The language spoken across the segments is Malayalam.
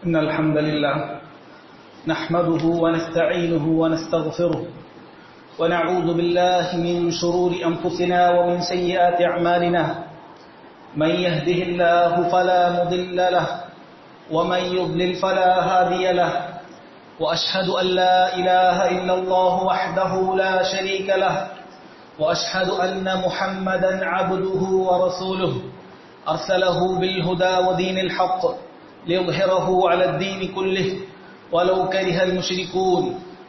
إن الحمد لله نحمده ونستعينه ونستغفره ونعوذ بالله من شرور أنفسنا ومن سيئات أعمالنا من يهده الله فلا مضل له ومن يضلل فلا هادي له وأشهد أن لا إله إلا الله وحده لا شريك له وأشهد أن محمدا عبده ورسوله أرسله بالهدى ودين الحق ليظهره على الدين كله ولو كره المشركون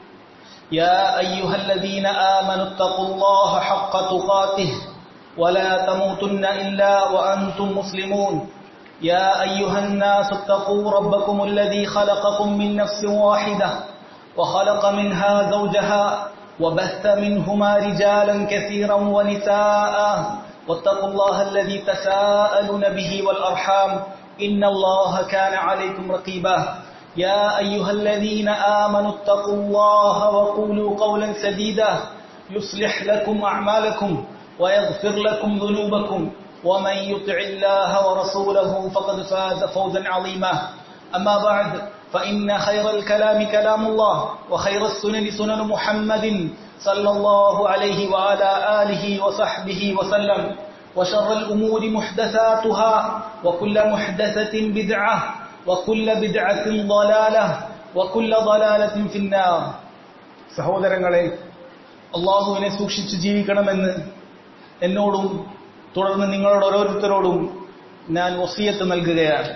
يا أيها الذين آمنوا اتقوا الله حق تقاته ولا تموتن إلا وأنتم مسلمون يا أيها الناس اتقوا ربكم الذي خلقكم من نفس واحدة وخلق منها زوجها وبث منهما رجالا كثيرا ونساء واتقوا الله الذي تساءلون به والأرحام إن الله كان عليكم رقيبا يا أيها الذين آمنوا اتقوا الله وقولوا قولا سديدا يصلح لكم أعمالكم ويغفر لكم ذنوبكم ومن يطع الله ورسوله فقد فاز فوزا عظيما أما بعد فإن خير الكلام كلام الله وخير السنن سنن محمد صلى الله عليه وعلى آله وصحبه وسلم وشر الأمور محدثاتها وكل محدثة بدعة وكل بدعة ضلالة وكل ضلالة في النار സഹോദരങ്ങളെ അള്ളാഹുവിനെ സൂക്ഷിച്ച് ജീവിക്കണമെന്ന് എന്നോടും തുടർന്ന് നിങ്ങളോട് ഓരോരുത്തരോടും ഞാൻ വസീയത്ത് നൽകുകയാണ്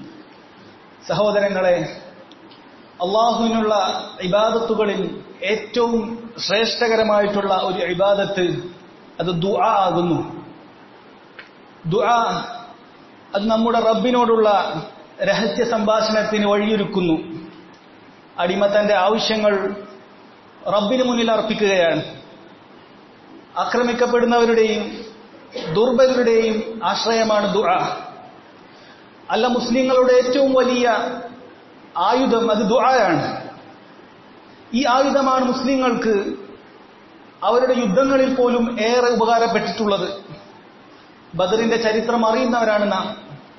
സഹോദരങ്ങളെ അള്ളാഹുവിനുള്ള ഇബാദത്തുകളിൽ ഏറ്റവും ശ്രേഷ്ഠകരമായിട്ടുള്ള ഒരു ഇബാദത്ത് അത് ദുആ ആകുന്നു ദുആ അത് നമ്മുടെ റബ്ബിനോടുള്ള രഹസ്യ സംഭാഷണത്തിന് വഴിയൊരുക്കുന്നു അടിമ തന്റെ ആവശ്യങ്ങൾ റബ്ബിന് മുന്നിൽ അർപ്പിക്കുകയാണ് ആക്രമിക്കപ്പെടുന്നവരുടെയും ദുർബലരുടെയും ആശ്രയമാണ് ദുആ അല്ല മുസ്ലിങ്ങളുടെ ഏറ്റവും വലിയ ആയുധം അത് ദുആയാണ് ഈ ആയുധമാണ് മുസ്ലിങ്ങൾക്ക് അവരുടെ യുദ്ധങ്ങളിൽ പോലും ഏറെ ഉപകാരപ്പെട്ടിട്ടുള്ളത് ബദറിന്റെ ചരിത്രം അറിയുന്നവരാണ് നാം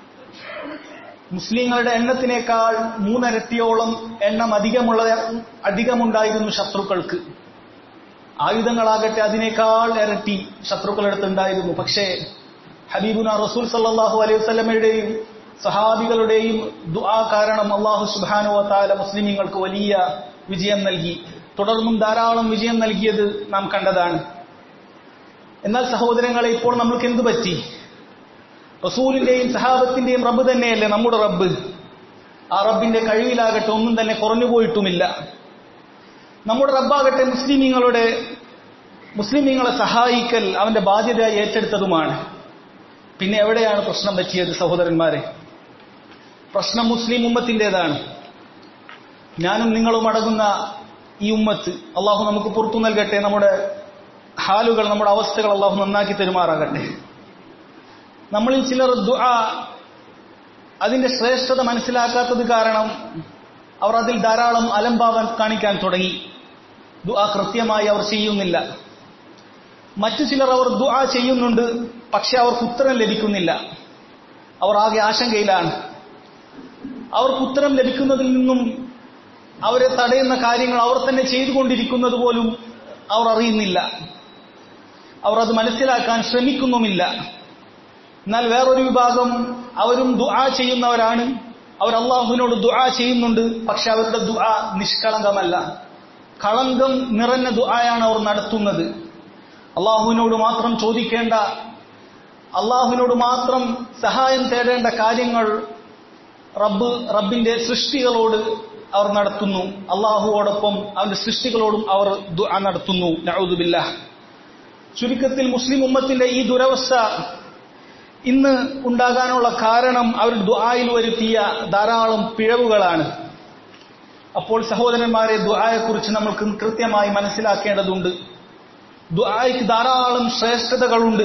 മുസ്ലിങ്ങളുടെ എണ്ണത്തിനേക്കാൾ മൂന്നരട്ടിയോളം എണ്ണം അധികമുള്ള അധികമുണ്ടായിരുന്നു ശത്രുക്കൾക്ക് ആയുധങ്ങളാകട്ടെ അതിനേക്കാൾ ഇരട്ടി ശത്രുക്കളെടുത്തുണ്ടായിരുന്നു പക്ഷേ ഹബീബുന റസൂൽ സല്ലാഹു അലൈഹി വസ്ലമയുടെയും സഹാബികളുടെയും ദുആ കാരണം അള്ളാഹു സുബാനു താല മുസ്ലിമീങ്ങൾക്ക് വലിയ വിജയം നൽകി തുടർന്നും ധാരാളം വിജയം നൽകിയത് നാം കണ്ടതാണ് എന്നാൽ സഹോദരങ്ങളെ ഇപ്പോൾ നമ്മൾക്ക് എന്തു പറ്റി റസൂലിന്റെയും സഹാബത്തിന്റെയും റബ്ബ് തന്നെയല്ലേ നമ്മുടെ റബ്ബ് ആ റബ്ബിന്റെ കഴിവിലാകട്ടെ ഒന്നും തന്നെ കുറഞ്ഞുപോയിട്ടുമില്ല നമ്മുടെ റബ്ബാകട്ടെ മുസ്ലിമീങ്ങളുടെ മുസ്ലിമീങ്ങളെ സഹായിക്കൽ അവന്റെ ബാധ്യതയായി ഏറ്റെടുത്തതുമാണ് പിന്നെ എവിടെയാണ് പ്രശ്നം പറ്റിയത് സഹോദരന്മാരെ പ്രശ്നം മുസ്ലിം ഉമ്മത്തിൻ്റെതാണ് ഞാനും നിങ്ങളും അടങ്ങുന്ന ഈ ഉമ്മത്ത് അള്ളാഹു നമുക്ക് പുറത്തു നൽകട്ടെ നമ്മുടെ ഹാലുകൾ നമ്മുടെ അവസ്ഥകൾ അള്ളാഹു നന്നാക്കി തെരുമാറാകട്ടെ നമ്മളിൽ ചിലർ ദുആ അതിന്റെ ശ്രേഷ്ഠത മനസ്സിലാക്കാത്തത് കാരണം അവർ അതിൽ ധാരാളം അലംഭാവം കാണിക്കാൻ തുടങ്ങി ദുആ കൃത്യമായി അവർ ചെയ്യുന്നില്ല മറ്റു ചിലർ അവർ ദുആ ചെയ്യുന്നുണ്ട് പക്ഷെ അവർക്ക് ഉത്തരം ലഭിക്കുന്നില്ല അവർ ആകെ ആശങ്കയിലാണ് അവർക്ക് ഉത്തരം ലഭിക്കുന്നതിൽ നിന്നും അവരെ തടയുന്ന കാര്യങ്ങൾ അവർ തന്നെ ചെയ്തുകൊണ്ടിരിക്കുന്നത് പോലും അവർ അറിയുന്നില്ല അവർ അത് മനസ്സിലാക്കാൻ ശ്രമിക്കുന്നുമില്ല എന്നാൽ വേറൊരു വിഭാഗം അവരും ദുആ ചെയ്യുന്നവരാണ് അവർ അള്ളാഹുവിനോട് ദുആ ചെയ്യുന്നുണ്ട് പക്ഷെ അവരുടെ ദുആ നിഷ്കളങ്കമല്ല കളങ്കം നിറഞ്ഞ ദുആയാണ് അവർ നടത്തുന്നത് അള്ളാഹുവിനോട് മാത്രം ചോദിക്കേണ്ട അള്ളാഹുവിനോട് മാത്രം സഹായം തേടേണ്ട കാര്യങ്ങൾ റബ്ബ് റബ്ബിന്റെ സൃഷ്ടികളോട് അവർ നടത്തുന്നു അള്ളാഹുവോടൊപ്പം അവന്റെ സൃഷ്ടികളോടും അവർ ദുആ നടത്തുന്നു നഊദുബില്ല ചുരുക്കത്തിൽ മുസ്ലിം ഉമ്മത്തിന്റെ ഈ ദുരവസ്ഥ ഇന്ന് ഉണ്ടാകാനുള്ള കാരണം അവർ ദുആയിൽ വരുത്തിയ ധാരാളം പിഴവുകളാണ് അപ്പോൾ സഹോദരന്മാരെ ദുആയെക്കുറിച്ച് നമ്മൾക്ക് കൃത്യമായി മനസ്സിലാക്കേണ്ടതുണ്ട് ദുആയ്ക്ക് ധാരാളം ശ്രേഷ്ഠതകളുണ്ട്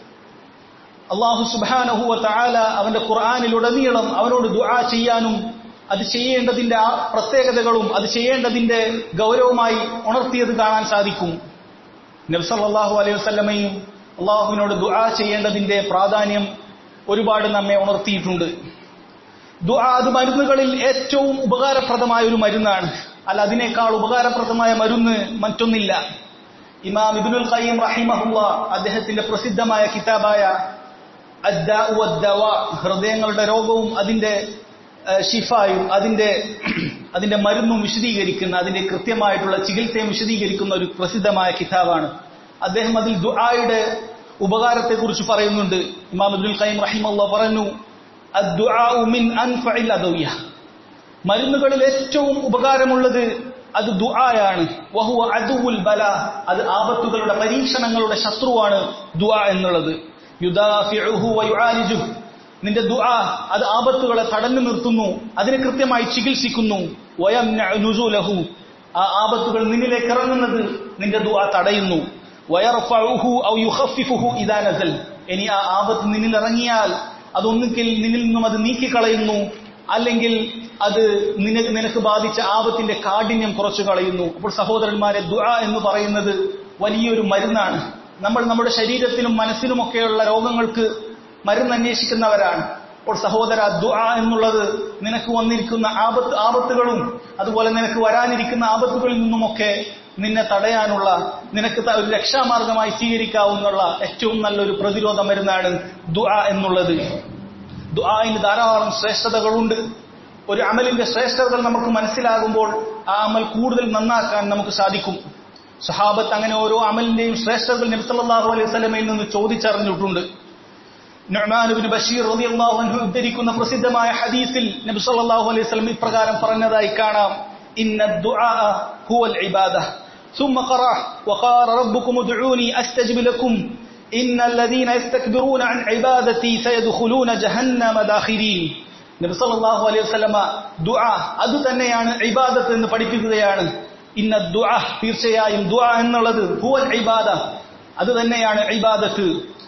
അള്ളാഹു സുബാനഹുവ താല അവന്റെ ഖുർആാനിലുടനീളം അവനോട് ദുആ ചെയ്യാനും അത് ചെയ്യേണ്ടതിന്റെ ആ പ്രത്യേകതകളും അത് ചെയ്യേണ്ടതിന്റെ ഗൗരവമായി ഉണർത്തിയത് കാണാൻ സാധിക്കും നബ്സല്ലാഹു അലൈഹി വസ്ലമയും അള്ളാഹുവിനോട് ദുആ ചെയ്യേണ്ടതിന്റെ പ്രാധാന്യം ഒരുപാട് നമ്മെ ഉണർത്തിയിട്ടുണ്ട് ദുആ അത് മരുന്നുകളിൽ ഏറ്റവും ഉപകാരപ്രദമായ ഒരു മരുന്നാണ് അല്ല അതിനേക്കാൾ ഉപകാരപ്രദമായ മരുന്ന് മറ്റൊന്നില്ല ഇമാം ഇബ്നുൽ ഖയ്യിം റഹിമഹുല്ല അദ്ദേഹത്തിന്റെ പ്രസിദ്ധമായ കിതാബായ അദ്ദാഉ വദ്ദവാ ഹൃദയങ്ങളുടെ രോഗവും അതിന്റെ ഏഹ്, ഷിഫായും അതിന്റെ അതിന്റെ മരുന്നും വിശദീകരിക്കുന്ന അതിന്റെ കൃത്യമായിട്ടുള്ള ചികിത്സയും വിശദീകരിക്കുന്ന ഒരു പ്രസിദ്ധമായ കിതാബാണ് അദ്ദേഹം അതിൽ ദുആയുടെ ഉപകാരത്തെക്കുറിച്ച് പറയുന്നുണ്ട് ഇമാം ഇബ്നുൽ ഖയ്യിം റഹിമഹുല്ല പറഞ്ഞു അദ്ദുആഉ മിൻ അൻഫഇൽ അദവിയ മരുന്നുകളിൽ ഏറ്റവും ഉപകാരമുള്ളത് അത് ദുആയാണ് വഹുവ അദുവുൽ ബല അത് ആപത്തുകളുടെ പരീക്ഷണങ്ങളുടെ ശത്രുവാണ് ദുആ എന്നുള്ളത് യുദാഫിഉഹു വയുആലിജുഹു നിന്റെ ദുആ അത് ആപത്തുകളെ തടഞ്ഞു നിർത്തുന്നു അതിനെ കൃത്യമായി ചികിത്സിക്കുന്നു വയംനഉ നുസൂലഹു ആ ആപത്തുകൾ നിന്നിലേക്ക് ഇറങ്ങുന്നത് നിന്റെ ദുആ തടയുന്നു വയർഫഉഹു ഔ യുഖഫിഫുഹു ഇദാ നസൽ ഇനി ആ ആപത്ത് നിന്നിൽ ഇറങ്ങിയാൽ അതൊന്നുകിൽ നിന്നിൽ നിന്നും അത് നീക്കിക്കളയുന്നു അല്ലെങ്കിൽ അത് നിനക്ക് നിനക്ക് ബാധിച്ച ആപത്തിന്റെ കാഠിന്യം കുറച്ചു കളയുന്നു അപ്പോൾ സഹോദരന്മാരെ ദുആ എന്ന് പറയുന്നത് വലിയൊരു മരുന്നാണ് നമ്മൾ നമ്മുടെ ശരീരത്തിലും മനസ്സിലുമൊക്കെയുള്ള രോഗങ്ങൾക്ക് മരുന്ന് അന്വേഷിക്കുന്നവരാണ് അപ്പോൾ സഹോദര ദുആ എന്നുള്ളത് നിനക്ക് വന്നിരിക്കുന്ന ആപത്ത് ആപത്തുകളും അതുപോലെ നിനക്ക് വരാനിരിക്കുന്ന ആപത്തുകളിൽ നിന്നുമൊക്കെ നിന്നെ തടയാനുള്ള നിനക്ക് ത- ഒരു രക്ഷാമാർഗമായി സ്വീകരിക്കാവുന്ന ഏറ്റവും നല്ലൊരു പ്രതിരോധ മരുന്നാണ് ദുആ എന്നുള്ളത് ദുആന് ധാരാളം ശ്രേഷ്ഠതകളുണ്ട് ഒരു അമലിന്റെ ശ്രേഷ്ഠതകൾ നമുക്ക് മനസ്സിലാകുമ്പോൾ ആ അമൽ കൂടുതൽ നന്നാക്കാൻ നമുക്ക് സാധിക്കും സഹാബത്ത് അങ്ങനെ ഓരോ അമലിന്റെയും ശ്രേഷ്ഠതകൾ നബി സല്ലല്ലാഹു അലൈഹി വസല്ലമയിൽ നിന്ന് ചോദിച്ചറിഞ്ഞിട്ടുണ്ട് നുഅ്മാൻ ഇബ്നു ബഷീർ റളിയല്ലാഹു അൻഹു ഉദ്ധരിക്കുന്ന പ്രസിദ്ധമായ ഹദീസിൽ നബി സല്ലല്ലാഹു അലൈഹി വസല്ലം ഇപ്രകാരം പറഞ്ഞതായി കാണാം ഇന്ന ദുആ ഹുവൽ ഇബാദ ثم قرأ وقال ربكم ادعوني أستجب لكم إن الذين يستكبرون عن عبادتي سيدخلون جهنم داخرين നബി സല്ലല്ലാഹു അലൈഹി വസല്ലമ ദുആ അത് തന്നെയാണ് ഇബാദത്ത് എന്ന് പഠിപ്പിക്കുകയാണ് ഇന്ന ദുആ തീർച്ചയായും ദുആ എന്നുള്ളത് ഹുവൽ ഇബാദ അത് തന്നെയാണ് ഇബാദത്ത്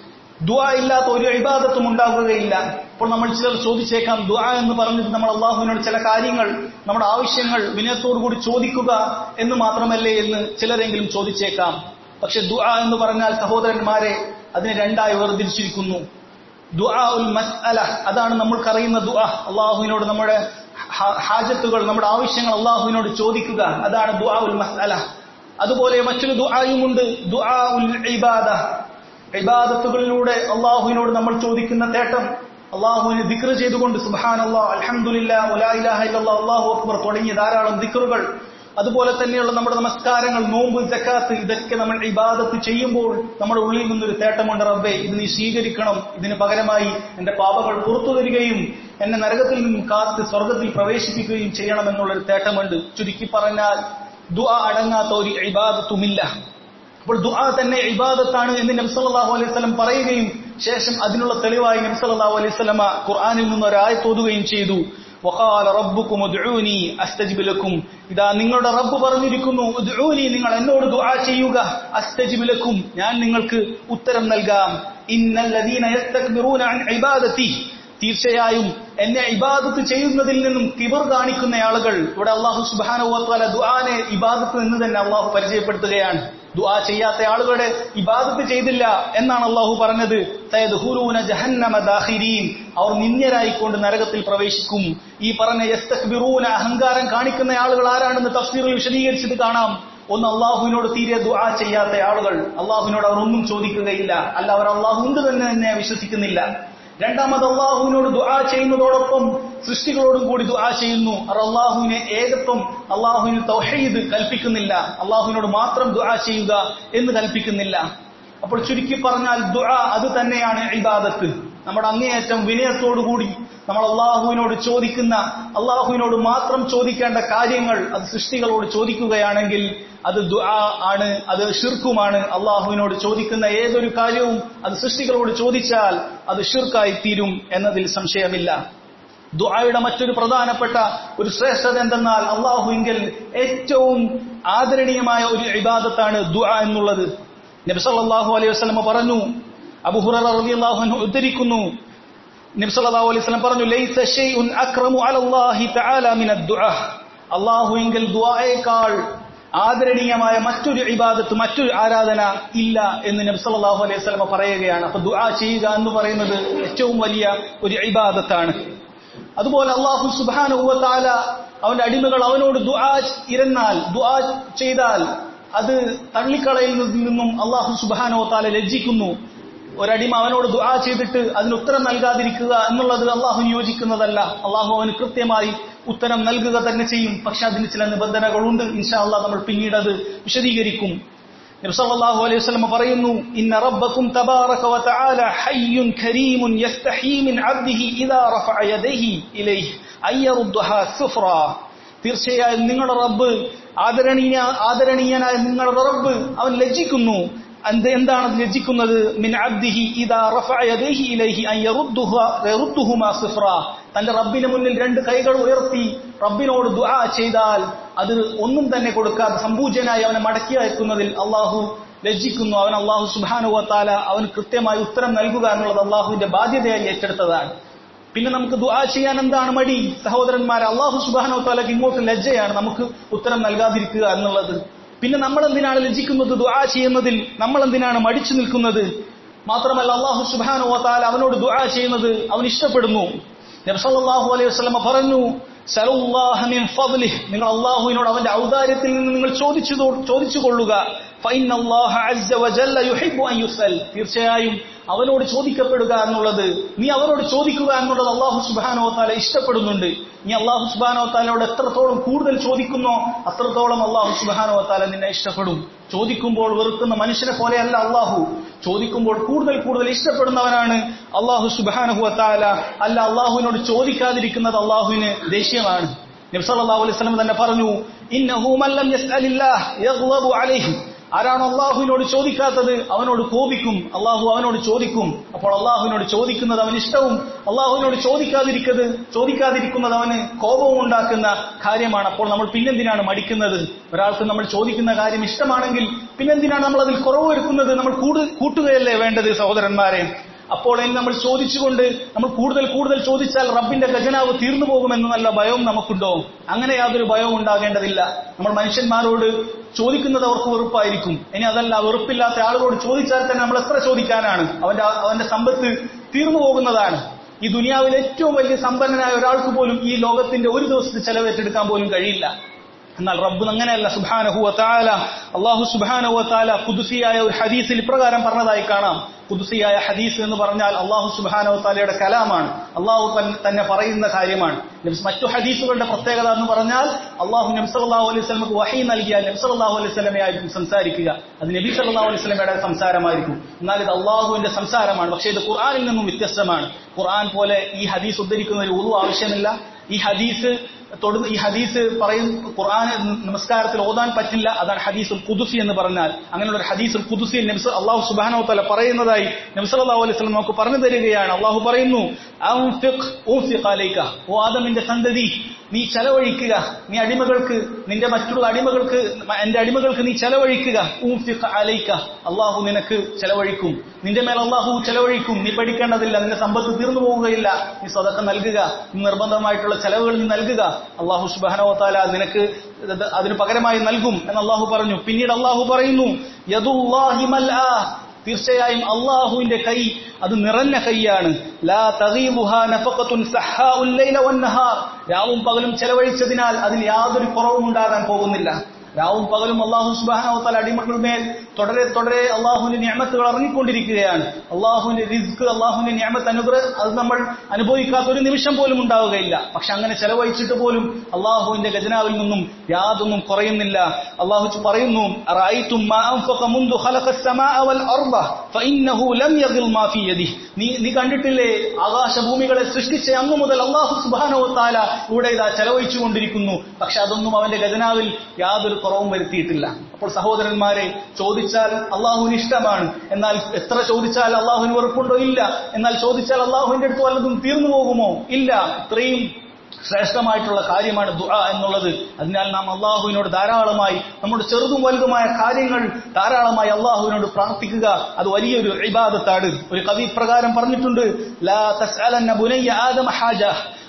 ദുആ ഇല്ലാത്ത ഒരു ഇബാദത്തും ഉണ്ടാകുകയില്ല ഇപ്പോൾ നമ്മൾ ചിലർ ചോദിച്ചേക്കാം ദുആ എന്ന് പറഞ്ഞിട്ട് നമ്മൾ അള്ളാഹുവിനോട് ചില കാര്യങ്ങൾ നമ്മുടെ ആവശ്യങ്ങൾ വിനയത്തോടു കൂടി ചോദിക്കുക എന്ന് മാത്രമല്ലേ എന്ന് ചിലരെങ്കിലും ചോദിച്ചേക്കാം പക്ഷെ ദുആ എന്ന് പറഞ്ഞാൽ സഹോദരന്മാരെ അതിനെ രണ്ടായി വേർതിരിച്ചിരിക്കുന്നു ദുആ ഉൽ മസ്അല അതാണ് നമ്മൾക്കറിയുന്ന ദുആ അള്ളാഹുവിനോട് നമ്മുടെ ഹ- ഹാജത്തുകൾ നമ്മുടെ ആവശ്യങ്ങൾ അള്ളാഹുവിനോട് ചോദിക്കുക അതാണ് ദുആ ഉൽ മസ്അല അതുപോലെ മറ്റൊരു ദുആയുമുണ്ട് ദുആ ഉൽ ഇബാദ ഇബാദത്തുകളിലൂടെ അള്ളാഹുവിനോട് നമ്മൾ ചോദിക്കുന്ന തേട്ടം അള്ളാഹുവിനെ ദിക്ർ ചെയ്തുകൊണ്ട് സുബാനല്ലാ അൽഹംദുലില്ലാ ഉലാ ഇലാഹ ഇല്ലല്ലാ അല്ലാഹു അക്ബർ തുടങ്ങിയ ധാരാളം ദിക്റുകൾ അതുപോലെ തന്നെയുള്ള നമ്മുടെ നമസ്കാരങ്ങൾ നോമ്പ് ജക്കാത്ത് ഇതൊക്കെ നമ്മൾ ഇബാദത്ത് ചെയ്യുമ്പോൾ നമ്മുടെ ഉള്ളിൽ നിന്നൊരു തേട്ടമുണ്ട് റബ്ബേ ഇത് നീ സ്വീകരിക്കണം ഇതിന് പകരമായി എന്റെ പാപങ്ങൾ പുറത്തു തരികയും എന്നെ നരകത്തിൽ നിന്നും കാത്ത് സ്വർഗത്തിൽ പ്രവേശിപ്പിക്കുകയും ചെയ്യണമെന്നുള്ളൊരു തേട്ടമുണ്ട് ചുരുക്കി പറഞ്ഞാൽ ദുആ അടങ്ങാത്ത ഒരു ഇബാദത്തുമില്ല അപ്പോൾ ദുആ തന്നെ ഇബാദത്താണ് എന്ന് നബി സല്ലല്ലാഹു അലൈഹി വസല്ലം പറയുകയും ശേഷം അതിനുള്ള തെളിവായി നബി സല്ലല്ലാഹു അലൈഹി വസല്ലമ ഖുർആനിൽ നിന്ന് ഒരു ആയത്ത് ഓതുകയും ചെയ്തു വഖാല റബ്ബുക്കും ഉദ്ഊനി അസ്തജിബ് ലക്കും ഇതാ നിങ്ങളുടെ റബ്ബ് പറഞ്ഞിരിക്കുന്നു ഉദ്ഊനി നിങ്ങൾ എന്നോട് ദുആ ചെയ്യുക അസ്തജിബ് ലക്കും ഞാൻ നിങ്ങൾക്ക് ഉത്തരം നൽകാം ഇന്നല്ലദീന യസ്തക്ബിറൂന അൻ ഇബാദതി തീർച്ചയായും എന്നെ ഇബാദത്ത് ചെയ്യുന്നതിൽ നിന്നും കിബർ കാണിക്കുന്ന ആളുകൾ ഇവിടെ അള്ളാഹു സുബ്ഹാനഹു വ തആല ദുആനെ ഇബാദത്ത് എന്ന് തന്നെ അള്ളാഹു പരിചയപ്പെടുത്തുകയാണ് ദുആ ചെയ്യാത്ത ആളുകളുടെ ഇബാദത്ത് ചെയ്തില്ല എന്നാണ് അള്ളാഹു പറഞ്ഞത് സയദ്ഖുലൂന ജഹന്നമ ദാഖിരീൻ അവർ നിന്ദ്യരായിക്കൊണ്ട് നരകത്തിൽ പ്രവേശിക്കും ഈ പറഞ്ഞ യസ്തക്ബിറൂന അഹങ്കാരം കാണിക്കുന്ന ആളുകൾ ആരാണെന്ന് തഫ്സീറിൽ വിശദീകരിച്ചത് കാണാം ഒന്ന് അള്ളാഹുവിനോട് തീരെ ദുആ ചെയ്യാത്ത ആളുകൾ അള്ളാഹുവിനോട് അവർ ഒന്നും ചോദിക്കുകയില്ല അല്ല അവർ അള്ളാഹു ഉണ്ട് തന്നെ തന്നെ വിശ്വസിക്കുന്നില്ല രണ്ടാമത് അള്ളാഹുവിനോട് ദുആ ചെയ്യുന്നതോടൊപ്പം സൃഷ്ടികളോടും കൂടി ദുആ ചെയ്യുന്നു അവർ അള്ളാഹുവിനെ ഏകത്വം അള്ളാഹുവിന് തൗഹീദ് കൽപ്പിക്കുന്നില്ല അള്ളാഹുവിനോട് മാത്രം ദുആ ചെയ്യുക എന്ന് കൽപ്പിക്കുന്നില്ല അപ്പോൾ ചുരുക്കി പറഞ്ഞാൽ ദുആ അത് തന്നെയാണ് ഇബാദത്ത് നമ്മുടെ അങ്ങേയറ്റം വിനയത്തോടുകൂടി നമ്മൾ അള്ളാഹുവിനോട് ചോദിക്കുന്ന അള്ളാഹുവിനോട് മാത്രം ചോദിക്കേണ്ട കാര്യങ്ങൾ അത് സൃഷ്ടികളോട് ചോദിക്കുകയാണെങ്കിൽ അത് ദുആ ആണ് അത് ഷിർക്കുമാണ് അള്ളാഹുവിനോട് ചോദിക്കുന്ന ഏതൊരു കാര്യവും അത് സൃഷ്ടികളോട് ചോദിച്ചാൽ അത് ഷിർക്കായി തീരും എന്നതിൽ സംശയമില്ല ദുആയുടെ മറ്റൊരു പ്രധാനപ്പെട്ട ഒരു ശ്രേഷ്ഠത എന്തെന്നാൽ അള്ളാഹുവിങ്കിൽ ഏറ്റവും ആദരണീയമായ ഒരു ഇബാദത്താണ് ദുആ എന്നുള്ളത് നബി സല്ലല്ലാഹു അലൈഹി വസല്ലം പറഞ്ഞു അബൂ ഹുറൈറ റളിയല്ലാഹു അൻഹു ഉദ്ധരിക്കുന്നു നബി സല്ലല്ലാഹു അലൈഹി വസല്ലം പറഞ്ഞു ലൈസ ഷൈഉൻ അക്രമു അലല്ലാഹി തആല മിനദ് ദുആ അള്ളാഹുവിങ്കിൽ ദുആയേക്കാൾ ആദരണീയമായ മറ്റൊരു ഇബാദത്ത് മറ്റൊരു ആരാധന ഇല്ല എന്ന് നബി സല്ലല്ലാഹു അലൈഹി വസല്ലം പറയുകയാണ് അപ്പൊ ദുആ ചെയ്യുക എന്ന് പറയുന്നത് ഏറ്റവും വലിയ ഒരു ഇബാദത്താണ് അതുപോലെ അള്ളാഹു സുബാനുവത്താല അവന്റെ അടിമകൾ അവനോട് ദുആ ഇരുന്നാൽ ദുആ ചെയ്താൽ അത് തള്ളിക്കളയുന്നതിൽ നിന്നും അള്ളാഹു സുബാനുവത്താല ലജ്ജിക്കുന്നു ഒരടിമ അവനോട് ദുആ ചെയ്തിട്ട് അതിന് ഉത്തരം നൽകാതിരിക്കുക എന്നുള്ളത് അള്ളാഹു യോജിക്കുന്നതല്ല അള്ളാഹു അവന് കൃത്യമായി ഉത്തരം നൽകുക തന്നെ ചെയ്യും പക്ഷെ അതിന് ചില നിബന്ധനകളുണ്ട് ഇൻഷാ അള്ളാഹ് നമ്മൾ പിന്നീട് അത് വിശദീകരിക്കും നബിസല്ലല്ലാഹു അലൈഹി വസല്ലം പറയുന്നു ഇന്ന റബ്ബക്കും തബാറക വതആല ഹയ്യുൻ കരീമുൻ യസ്തഹീ മിൻ അബ്ദിഹി ഇദാ റഫഅ യദൈഹി ഇലൈഹി അയ്യറുദ്ദഹാ സുഫ്ര തീർച്ചയായും നിങ്ങളുടെ റബ്ബ് ആദരണീയ ആദരണീയനായ നിങ്ങളുടെ റബ്ബ് അവൻ ലജ്ജിക്കുന്നു എന്ത് എന്താണ് ലജ്ജിക്കുന്നത് മിൻ അബ്ദിഹി ഇദാ റഫഅ യദൈഹി ഇലൈഹി അൻ യറുദ്ദുഹാ യറുദ്ദുഹുമാ സുഫ്ര തന്റെ റബ്ബിന് മുന്നിൽ രണ്ട് കൈകൾ ഉയർത്തി റബ്ബിനോട് ദുആ ചെയ്താൽ അത് ഒന്നും തന്നെ കൊടുക്കാതെ സമ്പൂജ്യനായി അവനെ മടക്കി അയക്കുന്നതിൽ അള്ളാഹു ലജ്ജിക്കുന്നു അവൻ അള്ളാഹു സുബാനുവ താല അവൻ കൃത്യമായി ഉത്തരം നൽകുക എന്നുള്ളത് അള്ളാഹുവിന്റെ ബാധ്യതയായി ഏറ്റെടുത്തതാണ് പിന്നെ നമുക്ക് ദുആ ചെയ്യാൻ എന്താണ് മടി സഹോദരന്മാരെ അള്ളാഹു സുബാനോ താലക്ക് ഇങ്ങോട്ട് ലജ്ജയാണ് നമുക്ക് ഉത്തരം നൽകാതിരിക്കുക എന്നുള്ളത് പിന്നെ നമ്മൾ എന്തിനാണ് ലജ്ജിക്കുന്നത് ദുആ ചെയ്യുന്നതിൽ നമ്മൾ എന്തിനാണ് മടിച്ചു നിൽക്കുന്നത് മാത്രമല്ല അള്ളാഹു സുബാനോ താല അവനോട് ദുആ ചെയ്യുന്നത് അവൻ ഇഷ്ടപ്പെടുന്നു നബ്സല്ലാഹു അലൈഹി വസ്ലമ പറഞ്ഞു സലുല്ലാഹ മിൻ ഫദ്ലിഹ് നിങ്ങൾ അള്ളാഹുവിനോട് അവന്റെ ഔദാര്യത്തിൽ നിന്ന് നിങ്ങൾ ചോദിച്ചു ചോദിച്ചു കൊള്ളുക ഫൈനല്ലാഹ അസ്സ വജല്ല യുഹിബ്ബു അൻ യുസൽ തീർച്ചയായും അവനോട് ചോദിക്കപ്പെടുക എന്നുള്ളത് നീ അവനോട് ചോദിക്കുക എന്നുള്ളത് അള്ളാഹു സുബാനോ താല ഇഷ്ടപ്പെടുന്നുണ്ട് നീ അള്ളാഹു സുബാനോ താലയോട് എത്രത്തോളം കൂടുതൽ ചോദിക്കുന്നോ അത്രത്തോളം അള്ളാഹു സുബാനോ താല നിന്നെ ഇഷ്ടപ്പെടും ചോദിക്കുമ്പോൾ വെറുക്കുന്ന മനുഷ്യനെ പോലെയല്ല അള്ളാഹു ചോദിക്കുമ്പോൾ കൂടുതൽ കൂടുതൽ ഇഷ്ടപ്പെടുന്നവനാണ് അള്ളാഹു സുബാനഹു താല അല്ല അള്ളാഹുവിനോട് ചോദിക്കാതിരിക്കുന്നത് അള്ളാഹുവിന് ദേഷ്യമാണ് നബ്സല്ലാഹു അലൈഹി സ്വലം തന്നെ പറഞ്ഞു ഇന്നഹു മല്ലം യസ്അലില്ലാഹ് യഗ്ളബു അലൈഹി ആരാണോ അള്ളാഹുവിനോട് ചോദിക്കാത്തത് അവനോട് കോപിക്കും അള്ളാഹു അവനോട് ചോദിക്കും അപ്പോൾ അള്ളാഹുവിനോട് ചോദിക്കുന്നത് അവന് ഇഷ്ടവും അള്ളാഹുവിനോട് ചോദിക്കാതിരിക്കുന്നത് ചോദിക്കാതിരിക്കുന്നത് അവന് കോപവും ഉണ്ടാക്കുന്ന കാര്യമാണ് അപ്പോൾ നമ്മൾ പിന്നെന്തിനാണ് മടിക്കുന്നത് ഒരാൾക്ക് നമ്മൾ ചോദിക്കുന്ന കാര്യം ഇഷ്ടമാണെങ്കിൽ പിന്നെന്തിനാണ് നമ്മൾ അതിൽ കുറവ് വരുത്തുന്നത് നമ്മൾ കൂടുതൽ കൂട്ടുകയല്ലേ വേണ്ടത് സഹോദരന്മാരെ അപ്പോൾ ഇനി നമ്മൾ ചോദിച്ചുകൊണ്ട് നമ്മൾ കൂടുതൽ കൂടുതൽ ചോദിച്ചാൽ റബ്ബിന്റെ ഖജനാവ് തീർന്നു പോകുമെന്ന് നല്ല ഭയവും നമുക്കുണ്ടോ അങ്ങനെ യാതൊരു ഭയവും ഉണ്ടാകേണ്ടതില്ല നമ്മൾ മനുഷ്യന്മാരോട് ചോദിക്കുന്നത് അവർക്ക് വെറുപ്പായിരിക്കും ഇനി അതല്ല വെറുപ്പില്ലാത്ത ആളുകളോട് ചോദിച്ചാൽ തന്നെ നമ്മൾ എത്ര ചോദിക്കാനാണ് അവന്റെ അവന്റെ സമ്പത്ത് തീർന്നു പോകുന്നതാണ് ഈ ദുനിയാവിൽ ഏറ്റവും വലിയ സമ്പന്നനായ ഒരാൾക്ക് പോലും ഈ ലോകത്തിന്റെ ഒരു ദിവസത്തെ ചെലവേറ്റെടുക്കാൻ പോലും കഴിയില്ല എന്നാൽ റബ്ബ് അങ്ങനെയല്ല സുബാനഹുവ താല അള്ളാഹു സുബാനഹുവ താല കുതുസിയായ ഒരു ഹദീസിൽ ഇപ്രകാരം പറഞ്ഞതായി കാണാം കുതുസിയായ ഹദീസ് എന്ന് പറഞ്ഞാൽ അള്ളാഹു സുബാനഹു താലയുടെ കലാമാണ് അള്ളാഹു തന്നെ പറയുന്ന കാര്യമാണ് മറ്റു ഹദീസുകളുടെ പ്രത്യേകത എന്ന് പറഞ്ഞാൽ അള്ളാഹു നബ്സല്ലാഹു അലൈഹി സ്വലമക്ക് വഹി നൽകിയാൽ നബ്സല്ലാഹു അലൈഹി സ്വലമയായിരിക്കും സംസാരിക്കുക അത് നബി സല്ലാഹു അലൈഹി സ്വലമയുടെ സംസാരമായിരിക്കും എന്നാൽ ഇത് അള്ളാഹുവിന്റെ സംസാരമാണ് പക്ഷേ ഇത് ഖുർആാനിൽ നിന്നും വ്യത്യസ്തമാണ് ഖുർആൻ പോലെ ഈ ഹദീസ് ഉദ്ധരിക്കുന്ന ഒരു ഉളു ആവശ്യമില്ല ഈ ഹദീസ് തൊടുന്ന ഈ ഹദീസ് പറയും ഖുർആൻ നമസ്കാരത്തിൽ ഓതാൻ പറ്റില്ല അതാണ് ഹദീസുൽ കുദുസി എന്ന് പറഞ്ഞാൽ അങ്ങനെയുള്ള ഒരു ഹദീസുൽ കുദുസി നബ്സ് അള്ളാഹു സുബാനോ തല പറയുന്നതായി നബ്സല്ലാഹു അലൈഹി സ്വലം നമുക്ക് പറഞ്ഞു തരികയാണ് അള്ളാഹു പറയുന്നു ഓ ആദമിന്റെ സന്തതി നീ ചെലവഴിക്കുക നീ അടിമകൾക്ക് നിന്റെ മറ്റുള്ള അടിമകൾക്ക് എന്റെ അടിമകൾക്ക് നീ ചെലവഴിക്കുക അലൈക്ക അള്ളാഹു നിനക്ക് ചെലവഴിക്കും നിന്റെ മേൽ അള്ളാഹു ചെലവഴിക്കും നീ പഠിക്കേണ്ടതില്ല നിന്റെ സമ്പത്ത് തീർന്നു പോവുകയില്ല നീ സ്വതക്ക നൽകുക നീ നിർബന്ധമായിട്ടുള്ള ചെലവുകൾ നീ നൽകുക അള്ളാഹു സുബാനോത്താല നിനക്ക് അതിന് പകരമായി നൽകും എന്ന് അള്ളാഹു പറഞ്ഞു പിന്നീട് അള്ളാഹു പറയുന്നു യദുല്ലാഹി മൽആ തീർച്ചയായും അള്ളാഹുവിന്റെ കൈ അത് നിറഞ്ഞ കൈയാണ് ലാ തഗീബുഹാ നഫഖത്തുൻ സഹാഉൽ ലൈല വന്നഹാർ രാവും പകലും ചെലവഴിച്ചതിനാൽ അതിൽ യാതൊരു കുറവും ഉണ്ടാകാൻ പോകുന്നില്ല രാവും പകലും അള്ളാഹു സുബാനവത്താൽ അടിമകൾ മേൽ തുടരെ തുടരെ അള്ളാഹുവിന്റെ ഞാമത്തുകൾ ഇറങ്ങിക്കൊണ്ടിരിക്കുകയാണ് അള്ളാഹുവിന്റെ റിസ്ക് അള്ളാഹുവിന്റെ ഞാമത്ത് അനുഗ്രഹം അത് നമ്മൾ അനുഭവിക്കാത്ത ഒരു നിമിഷം പോലും ഉണ്ടാവുകയില്ല പക്ഷെ അങ്ങനെ ചെലവഴിച്ചിട്ട് പോലും അള്ളാഹുവിന്റെ ഖജനാവിൽ നിന്നും യാതൊന്നും കുറയുന്നില്ല അള്ളാഹു പറയുന്നു നീ നീ കണ്ടിട്ടില്ലേ ആകാശഭൂമികളെ സൃഷ്ടിച്ച അന്നു മുതൽ അള്ളാഹു സുബാനോ താല ഇവിടെ ഇതാ ചെലവഴിച്ചു കൊണ്ടിരിക്കുന്നു പക്ഷെ അതൊന്നും അവന്റെ ഖജനാവിൽ യാതൊരു കുറവും വരുത്തിയിട്ടില്ല അപ്പോൾ സഹോദരന്മാരെ ചോദിച്ചാൽ അള്ളാഹുവിന് ഇഷ്ടമാണ് എന്നാൽ എത്ര ചോദിച്ചാൽ അള്ളാഹുവിന് വെറുപ്പുണ്ടോ ഇല്ല എന്നാൽ ചോദിച്ചാൽ അള്ളാഹുവിന്റെ അടുത്ത് വല്ലതും തീർന്നു പോകുമോ ഇല്ല ഇത്രയും ശ്രേഷ്ഠമായിട്ടുള്ള കാര്യമാണ് ദുആ എന്നുള്ളത് അതിനാൽ നാം അള്ളാഹുവിനോട് ധാരാളമായി നമ്മുടെ ചെറുതും വലുതുമായ കാര്യങ്ങൾ ധാരാളമായി അള്ളാഹുവിനോട് പ്രാർത്ഥിക്കുക അത് വലിയൊരു ഇബാദത്താണ് ഒരു കവി പ്രകാരം പറഞ്ഞിട്ടുണ്ട് ലാ തസ്അലന്ന ബുനയ്യ ആദമ ഹാജ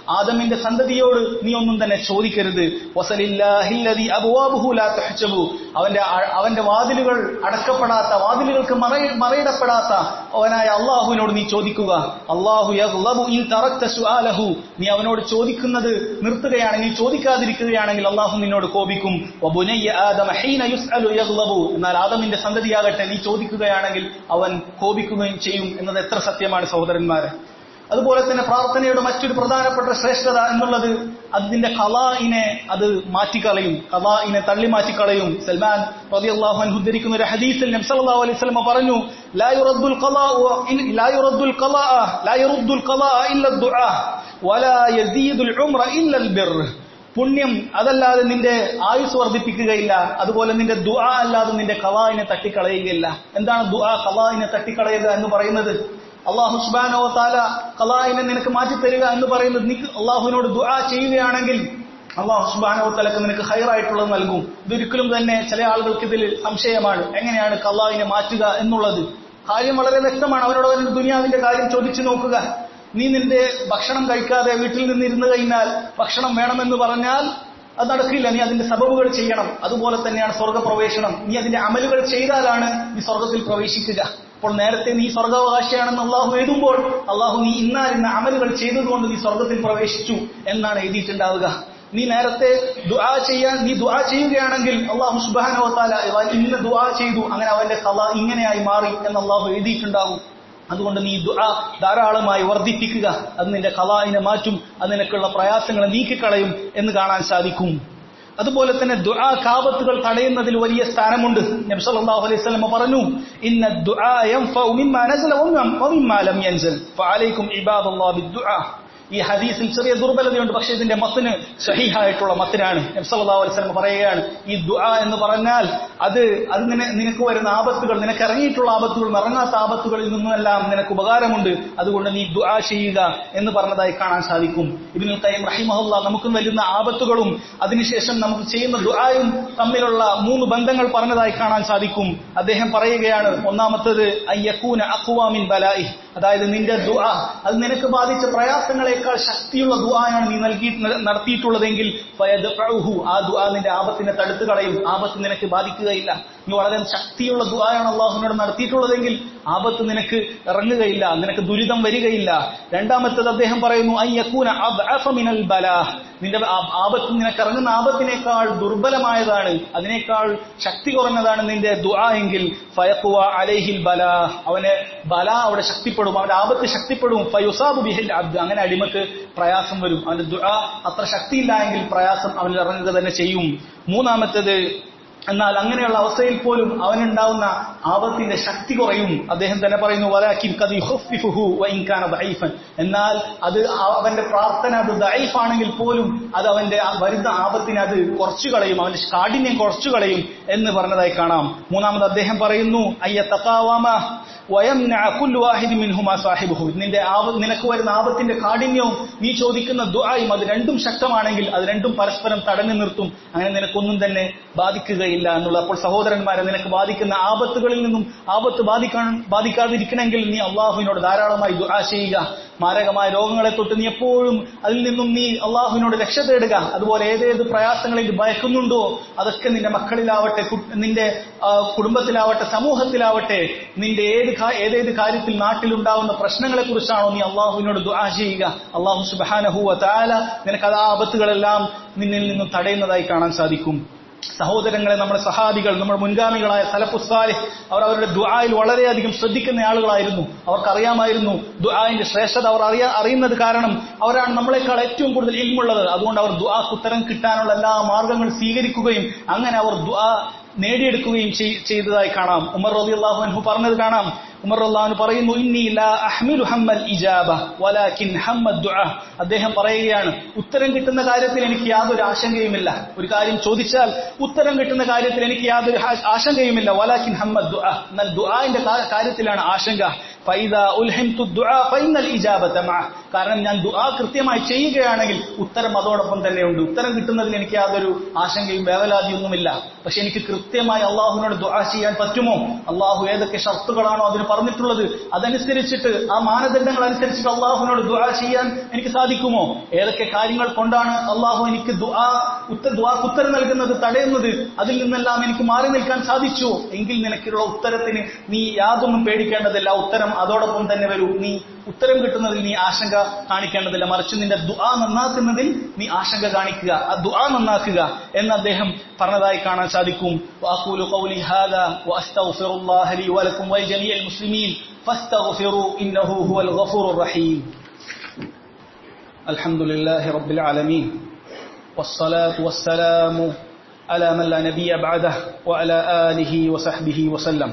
ആദമിന്റെ സന്തതിയോട് നീ ഒന്നും തന്നെ ചോദിക്കരുത് വസലില്ലാഹില്ലദി അബ്വാബുഹു ലാ തഹ്ജബു അവന്റെ അ- അവന്റെ വാതിലുകൾ അടക്കപ്പെടാത്ത വാതിലുകൾക്ക് മറയി മറയിടപ്പെടാത്ത അവനായ അള്ളാഹുവിനോട് നീ ചോദിക്കുക അള്ളാഹു യഗ്ളബു ഇൻ തറക്ത സുആലഹു നീ അവനോട് ചോദിക്കുന്നത് നിർത്തുകയാണെങ്കിൽ ചോദിക്കാതിരിക്കുകയാണെങ്കിൽ അള്ളാഹു നിന്നോട് കോപിക്കും വബുനയ്യ ആദമ ഹീന യുസ്അലു യഗ്ളബു എന്നാൽ ആദമിന്റെ സന്തതിയാകട്ടെ നീ ചോദിക്കുകയാണെങ്കിൽ അവൻ കോപിക്കുകയും ചെയ്യും എന്നത് എത്ര സത്യമാണ് സഹോദരന്മാരെ അതുപോലെ തന്നെ പ്രാർത്ഥനയുടെ മറ്റൊരു പ്രധാനപ്പെട്ട ശ്രേഷ്ഠത എന്നുള്ളത് അതിന്റെ കലായിനെ അത് മാറ്റിക്കളയും കലായിനെ തള്ളി മാറ്റിക്കളയും സൽമാൻ റളിയല്ലാഹു അൻഹു ഉദ്ധരിക്കുന്ന ഒരു ഹദീസിൽ നബി സല്ലല്ലാഹു അലൈഹി വസല്ലം പറഞ്ഞു ലാ യുറദ്ദുൽ ഖലാഉ ഇൻ- ലാ യുറദ്ദുൽ ഖലാഅ ലാ യുറദ്ദുൽ ഖലാഅ ഇല്ല ദുആ വലാ യസീദുൽ ഉംറ ഇല്ല ബിർ പുണ്യം അതല്ലാതെ നിന്റെ ആയുസ് വർദ്ധിപ്പിക്കുകയില്ല അതുപോലെ നിന്റെ ദുആ അല്ലാതെ നിന്റെ കലായിനെ തട്ടിക്കളയുകയില്ല എന്താണ് ദുആ കലായിനെ തട്ടിക്കളയുക എന്ന് പറയുന്നത് അള്ളാഹു സുബാനോ താല കലായിനെ നിനക്ക് മാറ്റിത്തരിക എന്ന് പറയുന്നത് നീ അള്ളാഹുവിനോട് ദുആ ചെയ്യുകയാണെങ്കിൽ അള്ളാഹു സുബാനോ തലക്ക് നിനക്ക് ഹൈറായിട്ടുള്ളത് നൽകും ഇതൊരിക്കലും തന്നെ ചില ആളുകൾക്ക് ഇതിൽ സംശയമാണ് എങ്ങനെയാണ് കലായിനെ മാറ്റുക എന്നുള്ളത് കാര്യം വളരെ വ്യക്തമാണ് അവരോട് അവരുടെ ദുനിയാവിന്റെ കാര്യം ചോദിച്ചു നോക്കുക നീ നിന്റെ ഭക്ഷണം കഴിക്കാതെ വീട്ടിൽ നിന്നിരുന്നു കഴിഞ്ഞാൽ ഭക്ഷണം വേണമെന്ന് പറഞ്ഞാൽ അത് നടക്കില്ല നീ അതിന്റെ സബബുകൾ ചെയ്യണം അതുപോലെ തന്നെയാണ് സ്വർഗപ്രവേശനം നീ അതിന്റെ അമലുകൾ ചെയ്താലാണ് നീ സ്വർഗത്തിൽ പ്രവേശിക്കുക അപ്പോൾ നേരത്തെ നീ സ്വർഗാവകാശിയാണെന്ന് അള്ളാഹു എഴുതുമ്പോൾ അള്ളാഹു നീ ഇന്നാലിന്ന അമലുകൾ ചെയ്തതുകൊണ്ട് നീ സ്വർഗത്തിൽ പ്രവേശിച്ചു എന്നാണ് എഴുതിയിട്ടുണ്ടാവുക നീ നേരത്തെ ദുആ ചെയ്യാൻ നീ ദുആ ചെയ്യുകയാണെങ്കിൽ അള്ളാഹു സുബാനോ താല ഇന്ന് ദുആ ചെയ്തു അങ്ങനെ അവന്റെ കഥ ഇങ്ങനെയായി മാറി എന്ന് അള്ളാഹു എഴുതിയിട്ടുണ്ടാവും അതുകൊണ്ട് നീ ദുആ ധാരാളമായി വർദ്ധിപ്പിക്കുക അത് നിന്റെ കലായിനെ മാറ്റും അത് നിനക്കുള്ള പ്രയാസങ്ങളെ നീക്കിക്കളയും എന്ന് കാണാൻ സാധിക്കും അതുപോലെ തന്നെ ദുആ കാവത്തുകൾ തടയുന്നതിൽ വലിയ സ്ഥാനമുണ്ട് നബി സല്ലല്ലാഹു അലൈഹി വസല്ലം പറഞ്ഞു ഇന്ന ദുആ യൻഫഉ മിമ്മാ നസല വമിമ്മാ ലം യൻസൽ ഫഅലൈക്കും ഇബാദല്ലാഹി ബിദ്ദുആ ഈ ഹദീസിൽ ചെറിയ ദുർബലതയുണ്ട് പക്ഷേ ഇതിന്റെ മത്തിന് സഹീഹായിട്ടുള്ള മത്തിനാണ് നബി സല്ലല്ലാഹു അലൈഹി വസല്ലം പറയുകയാണ് ഈ ദുആ എന്ന് പറഞ്ഞാൽ അത് അത് നിന- നിനക്ക് വരുന്ന ആപത്തുകൾ നിനക്ക് ഇറങ്ങിയിട്ടുള്ള ആപത്തുകൾ ഇറങ്ങാത്ത ആപത്തുകളിൽ നിന്നുമെല്ലാം നിനക്ക് ഉപകാരമുണ്ട് അതുകൊണ്ട് നീ ദുആ ചെയ്യുക എന്ന് പറഞ്ഞതായി കാണാൻ സാധിക്കും ഇബ്നുൽ ഖയ്യിം റഹിമഹുല്ല നമുക്ക് വരുന്ന ആപത്തുകളും അതിനുശേഷം നമുക്ക് ചെയ്യുന്ന ദുആയും തമ്മിലുള്ള മൂന്ന് ബന്ധങ്ങൾ പറഞ്ഞതായി കാണാൻ സാധിക്കും അദ്ദേഹം പറയുകയാണ് ഒന്നാമത്തത് അയ്യക്കൂന അഖ്വാമിൻ ബലായി അതായത് നിന്റെ ദുആ അത് നിനക്ക് ബാധിച്ച പ്രയാസങ്ങളെക്കാൾ ശക്തിയുള്ള ദുആയാണ് നീ നൽകി നടത്തിയിട്ടുള്ളതെങ്കിൽ ഫയദ്ഫഉഹു ആ ദുആ നിന്റെ ആപത്തിനെ തടുത്തു കളയും ആപത്ത് നിനക്ക് ബാധിക്കുകയില്ല നീ വളരെ ശക്തിയുള്ള ദുആയാണ് അള്ളാഹുവിനോട് നടത്തിയിട്ടുള്ളതെങ്കിൽ ആപത്ത് നിനക്ക് ഇറങ്ങുകയില്ല നിനക്ക് ദുരിതം വരികയില്ല രണ്ടാമത്തത് അദ്ദേഹം പറയുന്നു അയ്യക്കൂന അദ്അഫ മിനൽ ബലാ നിന്റെ ആ- ആപത്ത് നിനക്ക് ഇറങ്ങുന്ന ആപത്തിനേക്കാൾ ദുർബലമായതാണ് അതിനേക്കാൾ ശക്തി കുറഞ്ഞതാണ് നിന്റെ ദുആ എങ്കിൽ ഫയഖുവ അലൈഹിൽ ബലാ അവന് ബല അവിടെ ശക്തിപ്പെടും അവന്റെ ആപത്ത് ശക്തിപ്പെടും ഫയുസാബു ബിഹിൽ അബ്ദ് അങ്ങനെ അടിമക്ക് പ്രയാസം വരും അവന്റെ ദുആ അത്ര ശക്തിയില്ല എങ്കിൽ പ്രയാസം അവനിൽ ഇറങ്ങുക തന്നെ ചെയ്യും മൂന്നാമത്തേത് എന്നാൽ അങ്ങനെയുള്ള അവസ്ഥയിൽ പോലും അവനുണ്ടാവുന്ന ആപത്തിന്റെ ശക്തി കുറയും അദ്ദേഹം തന്നെ പറയുന്നു വലാക്കിൻ കദി ഖുഫിഫുഹു വഇൻ കാന ദഈഫൻ എന്നാൽ അത് അവന്റെ പ്രാർത്ഥന അത് ദഈഫാണെങ്കിൽ പോലും അത് അവന്റെ ആ വരുന്ന ആപത്തിനെ അത് കുറച്ചു കളയും അവന്റെ കാഠിന്യം കുറച്ചു കളയും എന്ന് പറഞ്ഞതായി കാണാം മൂന്നാമത് അദ്ദേഹം പറയുന്നു അയ്യ തഖാവാമ വയംനഅ കുല്ലു വാഹിദി മിൻഹുമാ സാഹിബുഹു നിന്റെ ആപ നിനക്ക് വരുന്ന ആപത്തിന്റെ കാഠിന്യവും നീ ചോദിക്കുന്ന ദുആയും അത് രണ്ടും ശക്തമാണെങ്കിൽ അത് രണ്ടും പരസ്പരം തടഞ്ഞു നിർത്തും അങ്ങനെ നിനക്കൊന്നും തന്നെ ബാധിക്കുകയില്ല എന്നുള്ള അപ്പോൾ സഹോദരന്മാരെ നിനക്ക് ബാധിക്കുന്ന ആപത്തുകളിൽ നിന്നും ആപത്ത് ബാധിക്കാൻ ബാധിക്കാതിരിക്കണമെങ്കിൽ നീ അള്ളാഹുവിനോട് ധാരാളമായി ദുആ ചെയ്യുക മാരകമായ രോഗങ്ങളെ തൊട്ട് നീ എപ്പോഴും അതിൽ നിന്നും നീ അള്ളാഹുവിനോട് രക്ഷ തേടുക അതുപോലെ ഏതേത് പ്രയാസങ്ങളിൽ ഭയക്കുന്നുണ്ടോ അതൊക്കെ നിന്റെ മക്കളിലാവട്ടെ കു- നിന്റെ ആ, കുടുംബത്തിലാവട്ടെ സമൂഹത്തിലാവട്ടെ നിന്റെ ഏത് കാ- ഏതേത് കാര്യത്തിൽ നാട്ടിലുണ്ടാവുന്ന പ്രശ്നങ്ങളെ കുറിച്ചാണോ നീ അള്ളാഹുവിനോട് ദുആ ചെയ്യുക അള്ളാഹു സുബാനഹുവ താല നിനക്ക് അത് ആ ആപത്തുകളെല്ലാം നിന്നിൽ നിന്നും തടയുന്നതായി കാണാൻ സാധിക്കും സഹോദരങ്ങളെ നമ്മുടെ സഹാബികൾ നമ്മുടെ മുൻഗാമികളായ സലഫുസ്താലിഹ് അവർ അവരുടെ ദുആയിൽ വളരെയധികം ശ്രദ്ധിക്കുന്ന ആളുകളായിരുന്നു അവർക്കറിയാമായിരുന്നു ദുആന്റെ ശ്രേഷ്ഠത അവർ അറിയാ അറിയുന്നത് കാരണം അവരാണ് നമ്മളെക്കാൾ ഏറ്റവും കൂടുതൽ ഇൽമുള്ളത് അതുകൊണ്ട് അവർ ദുആക്ക് ഉത്തരം കിട്ടാനുള്ള എല്ലാ മാർഗങ്ങളും സ്വീകരിക്കുകയും അങ്ങനെ അവർ ദുആ നേടിയെടുക്കുകയും ചെയ്- ചെയ്തതായി കാണാം ഉമർ റളിയല്ലാഹു അൻഹു പറഞ്ഞത് കാണാം ഉമർ റളിയല്ലാഹു പറയുന്നു ഇന്നി ലാ അഹ്മിലു ഹമ്മൽ ഇജാബ വലാകിൻ ഹമ്മദ് ദുആ അദ്ദേഹം പറയുകയാണ് ഉത്തരം കിട്ടുന്ന കാര്യത്തിൽ എനിക്ക് യാതൊരു ആശങ്കയുമില്ല ഒരു കാര്യം ചോദിച്ചാൽ ഉത്തരം കിട്ടുന്ന കാര്യത്തിൽ എനിക്ക് യാതൊരു ആ- ആശങ്കയുമില്ല വലാകിൻ ഹമ്മദ് ദുആ എന്നാൽ ദുആന്റെ കാ- കാര്യത്തിലാണ് ആശങ്ക ഫൈദ ഉൽഹിംതു ദുആ ഫൈനൽ ഇജാബത മഅ കാരണം ഞാൻ ദുആ കൃത്യമായി ചെയ്യുകയാണെങ്കിൽ ഉത്തരം അതോടൊപ്പം തന്നെയുണ്ട് ഉത്തരം കിട്ടുന്നതിൽ എനിക്ക് യാതൊരു ആശങ്കയും വേവലാതിയൊന്നുമില്ല പക്ഷെ എനിക്ക് കൃത്യമായി അള്ളാഹുവിനോട് ദുആ ചെയ്യാൻ പറ്റുമോ അള്ളാഹു ഏതൊക്കെ ഷർത്തുകളാണോ അതിന് പറഞ്ഞിട്ടുള്ളത് അതനുസരിച്ചിട്ട് ആ മാനദണ്ഡങ്ങൾ അനുസരിച്ചിട്ട് അള്ളാഹുവിനോട് ദുആ ചെയ്യാൻ എനിക്ക് സാധിക്കുമോ ഏതൊക്കെ കാര്യങ്ങൾ കൊണ്ടാണ് അള്ളാഹു എനിക്ക് ദുആ ഉത്ത ദുആക്ക് ഉത്തരം നൽകുന്നത് തടയുന്നത് അതിൽ നിന്നെല്ലാം എനിക്ക് മാറി നിൽക്കാൻ സാധിച്ചു എങ്കിൽ നിനക്കുള്ള ഉത്തരത്തിന് നീ യാതൊന്നും പേടിക്കേണ്ടതില്ല ആ ഉത്തരം അതോടൊപ്പം തന്നെ വരൂ നീ ഉത്തരം കിട്ടുന്നതിൽ നീ ആശങ്ക കാണിക്കേണ്ടതില്ല മറിച്ച് നിന്റെ ദുആ നന്നാക്കുന്നതിൽ നീ ആശങ്ക കാണിക്കുക ആ ദുആ നന്നാക്കുക എന്ന് അദ്ദേഹം പറഞ്ഞതായി കാണാൻ സാധിക്കും വാഖൂലു ഖൗലി ഹാദാ വഅസ്തഗ്ഫിറുല്ലാഹ ലി വലക്കും വലിജമീഅൽ മുസ്ലിമീൻ ഫസ്തഗ്ഫിറു ഇന്നഹു ഹുവൽ ഗഫൂറുർ റഹീം അൽഹംദുലില്ലാഹി റബ്ബിൽ ആലമീൻ والصلاة والسلام على من لا نبي بعده وعلى آله وصحبه وسلم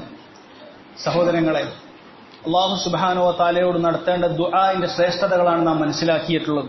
സഹോദരങ്ങളെ അള്ളാഹു സുബാനോ താലയോട് നടത്തേണ്ട ദുആന്റെ ശ്രേഷ്ഠതകളാണ് നാം മനസ്സിലാക്കിയിട്ടുള്ളത്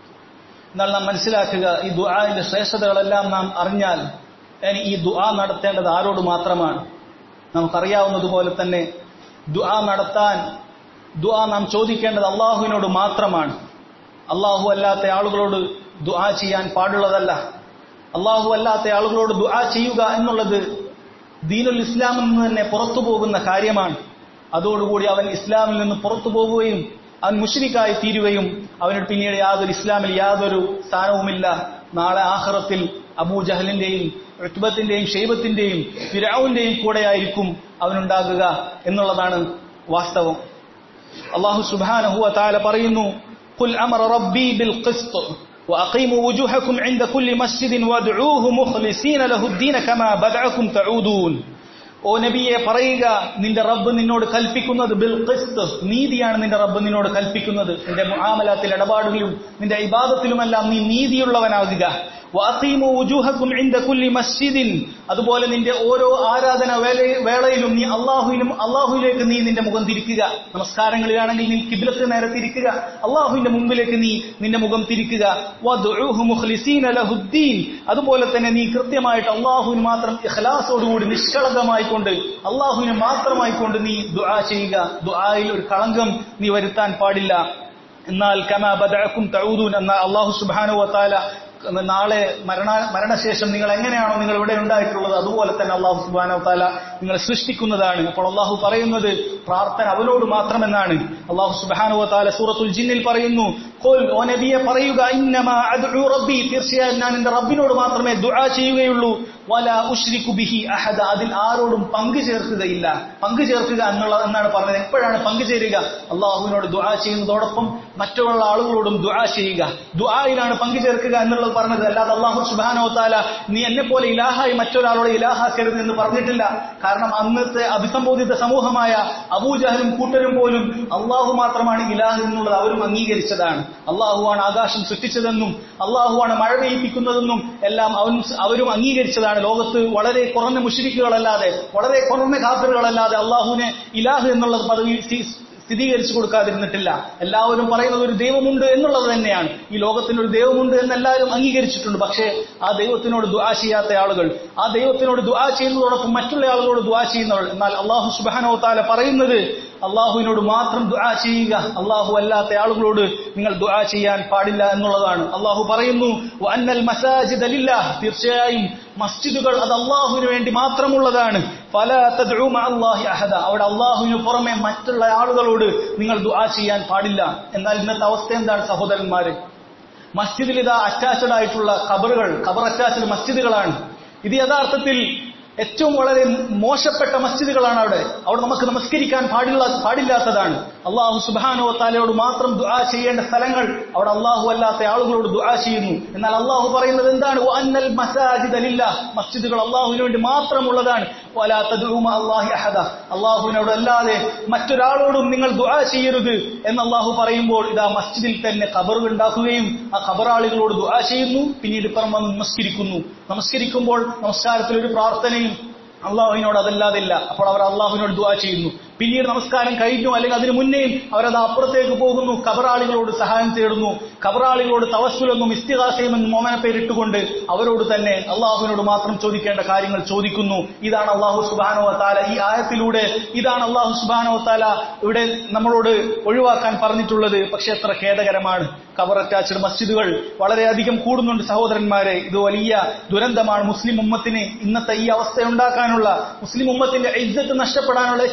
എന്നാൽ നാം മനസ്സിലാക്കുക ഈ ദുആന്റെ ശ്രേഷ്ഠതകളെല്ലാം നാം അറിഞ്ഞാൽ ഇനി ഈ ദുആ നടത്തേണ്ടത് ആരോട് മാത്രമാണ് നമുക്കറിയാവുന്നതുപോലെ തന്നെ ദുആ നടത്താൻ ദുആ നാം ചോദിക്കേണ്ടത് അള്ളാഹുവിനോട് മാത്രമാണ് അള്ളാഹു അല്ലാത്ത ആളുകളോട് ദുആ ചെയ്യാൻ പാടുള്ളതല്ല അള്ളാഹു അല്ലാത്ത ആളുകളോട് ദുആ ചെയ്യുക എന്നുള്ളത് ദീനുൽ ഇസ്ലാമിൽ നിന്ന് തന്നെ പുറത്തു പോകുന്ന കാര്യമാണ് അതോടുകൂടി അവൻ ഇസ്ലാമിൽ നിന്ന് പുറത്തു പോകുകയും അവൻ മുഷ്രിക്കായി തീരുകയും അവന് പിന്നീട് യാതൊരു ഇസ്ലാമിൽ യാതൊരു സ്ഥാനവുമില്ല നാളെ ആഹ്റത്തിൽ അബൂജഹലിന്റെയും ഋത്ബത്തിന്റെയും ഷെയ്ബത്തിന്റെയും ഫിരാവുന്റെയും കൂടെയായിരിക്കും അവനുണ്ടാകുക എന്നുള്ളതാണ് വാസ്തവം അള്ളാഹു സുബാനഹുവ താല പറയുന്നു قل أمر ربي بالقسط وأقيموا وجوهكم عند كل مسجد وادعوه مخلصين له الدين كما بدعكم تعودون ഓ നബിയെ പറയുക നിന്റെ റബ്ബ് നിന്നോട് കൽപ്പിക്കുന്നത് ബിൽ ഖിസ്ത് നീതിയാണ് നിന്റെ റബ്ബ് നിന്നോട് കൽപ്പിക്കുന്നത് നിന്റെ മുആമലാത്തിൽ ഇടപാടുകളിലും നിന്റെ ഇബാദത്തിലുമെല്ലാം നീ നീതിയുള്ളവനാകുക വഅഖീമു വുജൂഹക്കും ഇൻദ കുല്ലി മസ്ജിദിൻ അതുപോലെ നിന്റെ ഓരോ ആരാധന വേള- വേളയിലും നീ അള്ളാഹുവിനും അള്ളാഹുവിലേക്ക് നീ നിന്റെ മുഖം തിരിക്കുക നമസ്കാരങ്ങളിലാണെങ്കിൽ നീ കിബിലത്ത് നേരെ തിരിക്കുക അള്ളാഹുവിന്റെ മുമ്പിലേക്ക് നീ നിന്റെ മുഖം തിരിക്കുക വദ്ഉഹു മുഖ്ലിസീന ലഹുദ്ദീൻ അതുപോലെ തന്നെ നീ കൃത്യമായിട്ട് അള്ളാഹുവിന് മാത്രം ഇഖ്ലാസോടുകൂടി നിഷ്കളങ്കമായി കൊണ്ട് അള്ളാഹുവിന് മാത്രമായി കൊണ്ട് നീ ദുആ ചെയ്യുക ദുആയിൽ ഒരു കളങ്കം നീ വരുത്താൻ പാടില്ല എന്നാൽ കമാ ബദഅക്കും തഊദൂൻ എന്ന അള്ളാഹു സുബ്ഹാനഹു വതആല നാളെ മരണ മരണശേഷം നിങ്ങൾ എങ്ങനെയാണോ നിങ്ങൾ ഇവിടെ ഉണ്ടായിട്ടുള്ളത് അതുപോലെ തന്നെ അള്ളാഹു സുബ്ഹാനഹു വതആല നിങ്ങളെ സൃഷ്ടിക്കുന്നതാണ് അപ്പോൾ അള്ളാഹു പറയുന്നത് പ്രാർത്ഥന അവനോട് മാത്രമെന്നാണ് അള്ളാഹു സുബ്ഹാനഹു വതആല സൂറത്തുൽ ജിന്നിൽ പറയുന്നു ഖുൽ ഓ നബിയെ പറയുക ഇന്നമാ അദ്ഉ റബ്ബി തീർച്ചയായും ഞാൻ എന്റെ റബ്ബിനോട് മാത്രമേ ദുആ ചെയ്യുകയുള്ളൂ വലാ ഉശ്രികു ബിഹി അഹദ അതിൽ ആരോടും പങ്കു ചേർക്കുകയില്ല പങ്കു ചേർക്കുക എന്നുള്ള എന്നാണ് പറഞ്ഞത് എപ്പോഴാണ് പങ്കു ചേരുക അള്ളാഹുവിനോട് ദുആ ചെയ്യുന്നതോടൊപ്പം മറ്റുള്ള ആളുകളോടും ദുആ ചെയ്യുക ദുആയിലാണ് പങ്കു ചേർക്കുക എന്നുള്ളത് പറഞ്ഞത് അല്ലാതെ അള്ളാഹു സുബാനോ താല നീ എന്നെ പോലെ ഇലാഹായി മറ്റൊരാളോട് ഇലാഹാക്കരുത് എന്ന് പറഞ്ഞിട്ടില്ല കാരണം അന്നത്തെ അഭിസംബോധിത സമൂഹമായ അബൂജഹലും കൂട്ടരും പോലും അള്ളാഹു മാത്രമാണ് ഇലാഹ് എന്നുള്ളത് അവരും അംഗീകരിച്ചതാണ് അള്ളാഹുവാണ് ആകാശം സൃഷ്ടിച്ചതെന്നും അള്ളാഹുവാണ് മഴ പെയ്യിപ്പിക്കുന്നതെന്നും എല്ലാം അവൻ അവരും അംഗീകരിച്ചതാണ് ലോകത്ത് വളരെ കുറഞ്ഞ മുഷിരിക്കുകളല്ലാതെ വളരെ കുറഞ്ഞ കാഫറുകളല്ലാതെ അള്ളാഹുവിനെ ഇലാഹ് എന്നുള്ള പദവി സ്ഥി- സ്ഥിരീകരിച്ചു കൊടുക്കാതിരുന്നിട്ടില്ല എല്ലാവരും പറയുന്നത് ഒരു ദൈവമുണ്ട് എന്നുള്ളത് തന്നെയാണ് ഈ ലോകത്തിന് ഒരു ദൈവമുണ്ട് എന്ന് എല്ലാവരും അംഗീകരിച്ചിട്ടുണ്ട് പക്ഷേ ആ ദൈവത്തിനോട് ദുആ ചെയ്യാത്ത ആളുകൾ ആ ദൈവത്തിനോട് ദുആ ചെയ്യുന്നതോടൊപ്പം മറ്റുള്ള ആളുകളോട് ദുആ ചെയ്യുന്നവൾ എന്നാൽ അള്ളാഹു സുബാനോ താല പറയുന്നത് അള്ളാഹുവിനോട് മാത്രം ദുആ ചെയ്യുക അള്ളാഹു അല്ലാത്ത ആളുകളോട് നിങ്ങൾ ദുആ ചെയ്യാൻ പാടില്ല എന്നുള്ളതാണ് അള്ളാഹു പറയുന്നു അന്നൽ മസാജിദ് ലില്ലാഹ് തീർച്ചയായും മസ്ജിദുകൾ അത് അള്ളാഹുവിന് വേണ്ടി മാത്രമുള്ളതാണ് ഫല തദ്ഉ മഅല്ലാഹി അഹദ അവിടെ അള്ളാഹുവിന് പുറമെ മറ്റുള്ള ആളുകളോട് നിങ്ങൾ ദുആ ചെയ്യാൻ പാടില്ല എന്നാൽ ഇന്നത്തെ അവസ്ഥ എന്താണ് സഹോദരന്മാരെ മസ്ജിദിൽ ഇതാ അറ്റാച്ചഡ് ആയിട്ടുള്ള ഖബറുകൾ ഖബർ അറ്റാച്ചഡ് മസ്ജിദുകളാണ് ഇത് യഥാർത്ഥത്തിൽ ഏറ്റവും വളരെ മോശപ്പെട്ട മസ്ജിദുകളാണ് അവിടെ അവിടെ നമുക്ക് നമസ്കരിക്കാൻ പാടില്ല പാടില്ലാത്തതാണ് അള്ളാഹു സുബാനോ താലയോട് മാത്രം ദുആ ചെയ്യേണ്ട സ്ഥലങ്ങൾ അവിടെ അള്ളാഹു അല്ലാത്ത ആളുകളോട് ദുആ ചെയ്യുന്നു എന്നാൽ അള്ളാഹു പറയുന്നത് എന്താണ് അന്നൽ മസാജിദ് ലില്ലാഹ് മസ്ജിദുകൾ അള്ളാഹുവിന് വേണ്ടി മാത്രമുള്ളതാണ് വലാ തദ്ഉ മഅ അല്ലാഹി അഹദ അള്ളാഹുവിനോട് അല്ലാതെ മറ്റൊരാളോടും നിങ്ങൾ ദുആ ചെയ്യരുത് എന്ന് അള്ളാഹു പറയുമ്പോൾ ഇതാ മസ്ജിദിൽ തന്നെ ഖബറുകൾ ഉണ്ടാക്കുകയും ആ ഖബറാളികളോട് ദുആ ചെയ്യുന്നു പിന്നീട് ഇപ്പുറം വന്ന് നമസ്കരിക്കുന്നു നമസ്കരിക്കുമ്പോൾ നമസ്കാരത്തിൽ ഒരു പ്രാർത്ഥനയും അള്ളാഹുവിനോട് അതല്ലാതില്ല അപ്പോൾ അവർ അള്ളാഹുവിനോട് ദുആ ചെയ്യുന്നു പിന്നീട് നമസ്കാരം കഴിഞ്ഞു അല്ലെങ്കിൽ അതിനു മുന്നേയും അവരത് അപ്പുറത്തേക്ക് പോകുന്നു കബറാളികളോട് സഹായം തേടുന്നു കബറാളികളോട് തവസ്സുലെന്നും ഇസ്തിഹാസയുമെന്നും മോമന പേരിട്ടുകൊണ്ട് അവരോട് തന്നെ അള്ളാഹുവിനോട് മാത്രം ചോദിക്കേണ്ട കാര്യങ്ങൾ ചോദിക്കുന്നു ഇതാണ് അള്ളാഹു സുബാനോ താല ഈ ആയത്തിലൂടെ ഇതാണ് അള്ളാഹു സുബാനോ താല ഇവിടെ നമ്മളോട് ഒഴിവാക്കാൻ പറഞ്ഞിട്ടുള്ളത് പക്ഷെ എത്ര ഖേദകരമാണ് കബർ അറ്റാച്ച്ഡ് മസ്ജിദുകൾ വളരെയധികം കൂടുന്നുണ്ട് സഹോദരന്മാരെ ഇത് വലിയ ദുരന്തമാണ് മുസ്ലിം ഉമ്മത്തിന് ഇന്നത്തെ ഈ അവസ്ഥ ഉണ്ടാക്കാനുള്ള മുസ്ലിം ഉമ്മത്തിന്റെ ഇജ്ജത്ത് നഷ്ടപ്പെടാനുള്ള ഏറ്റവും വലിയ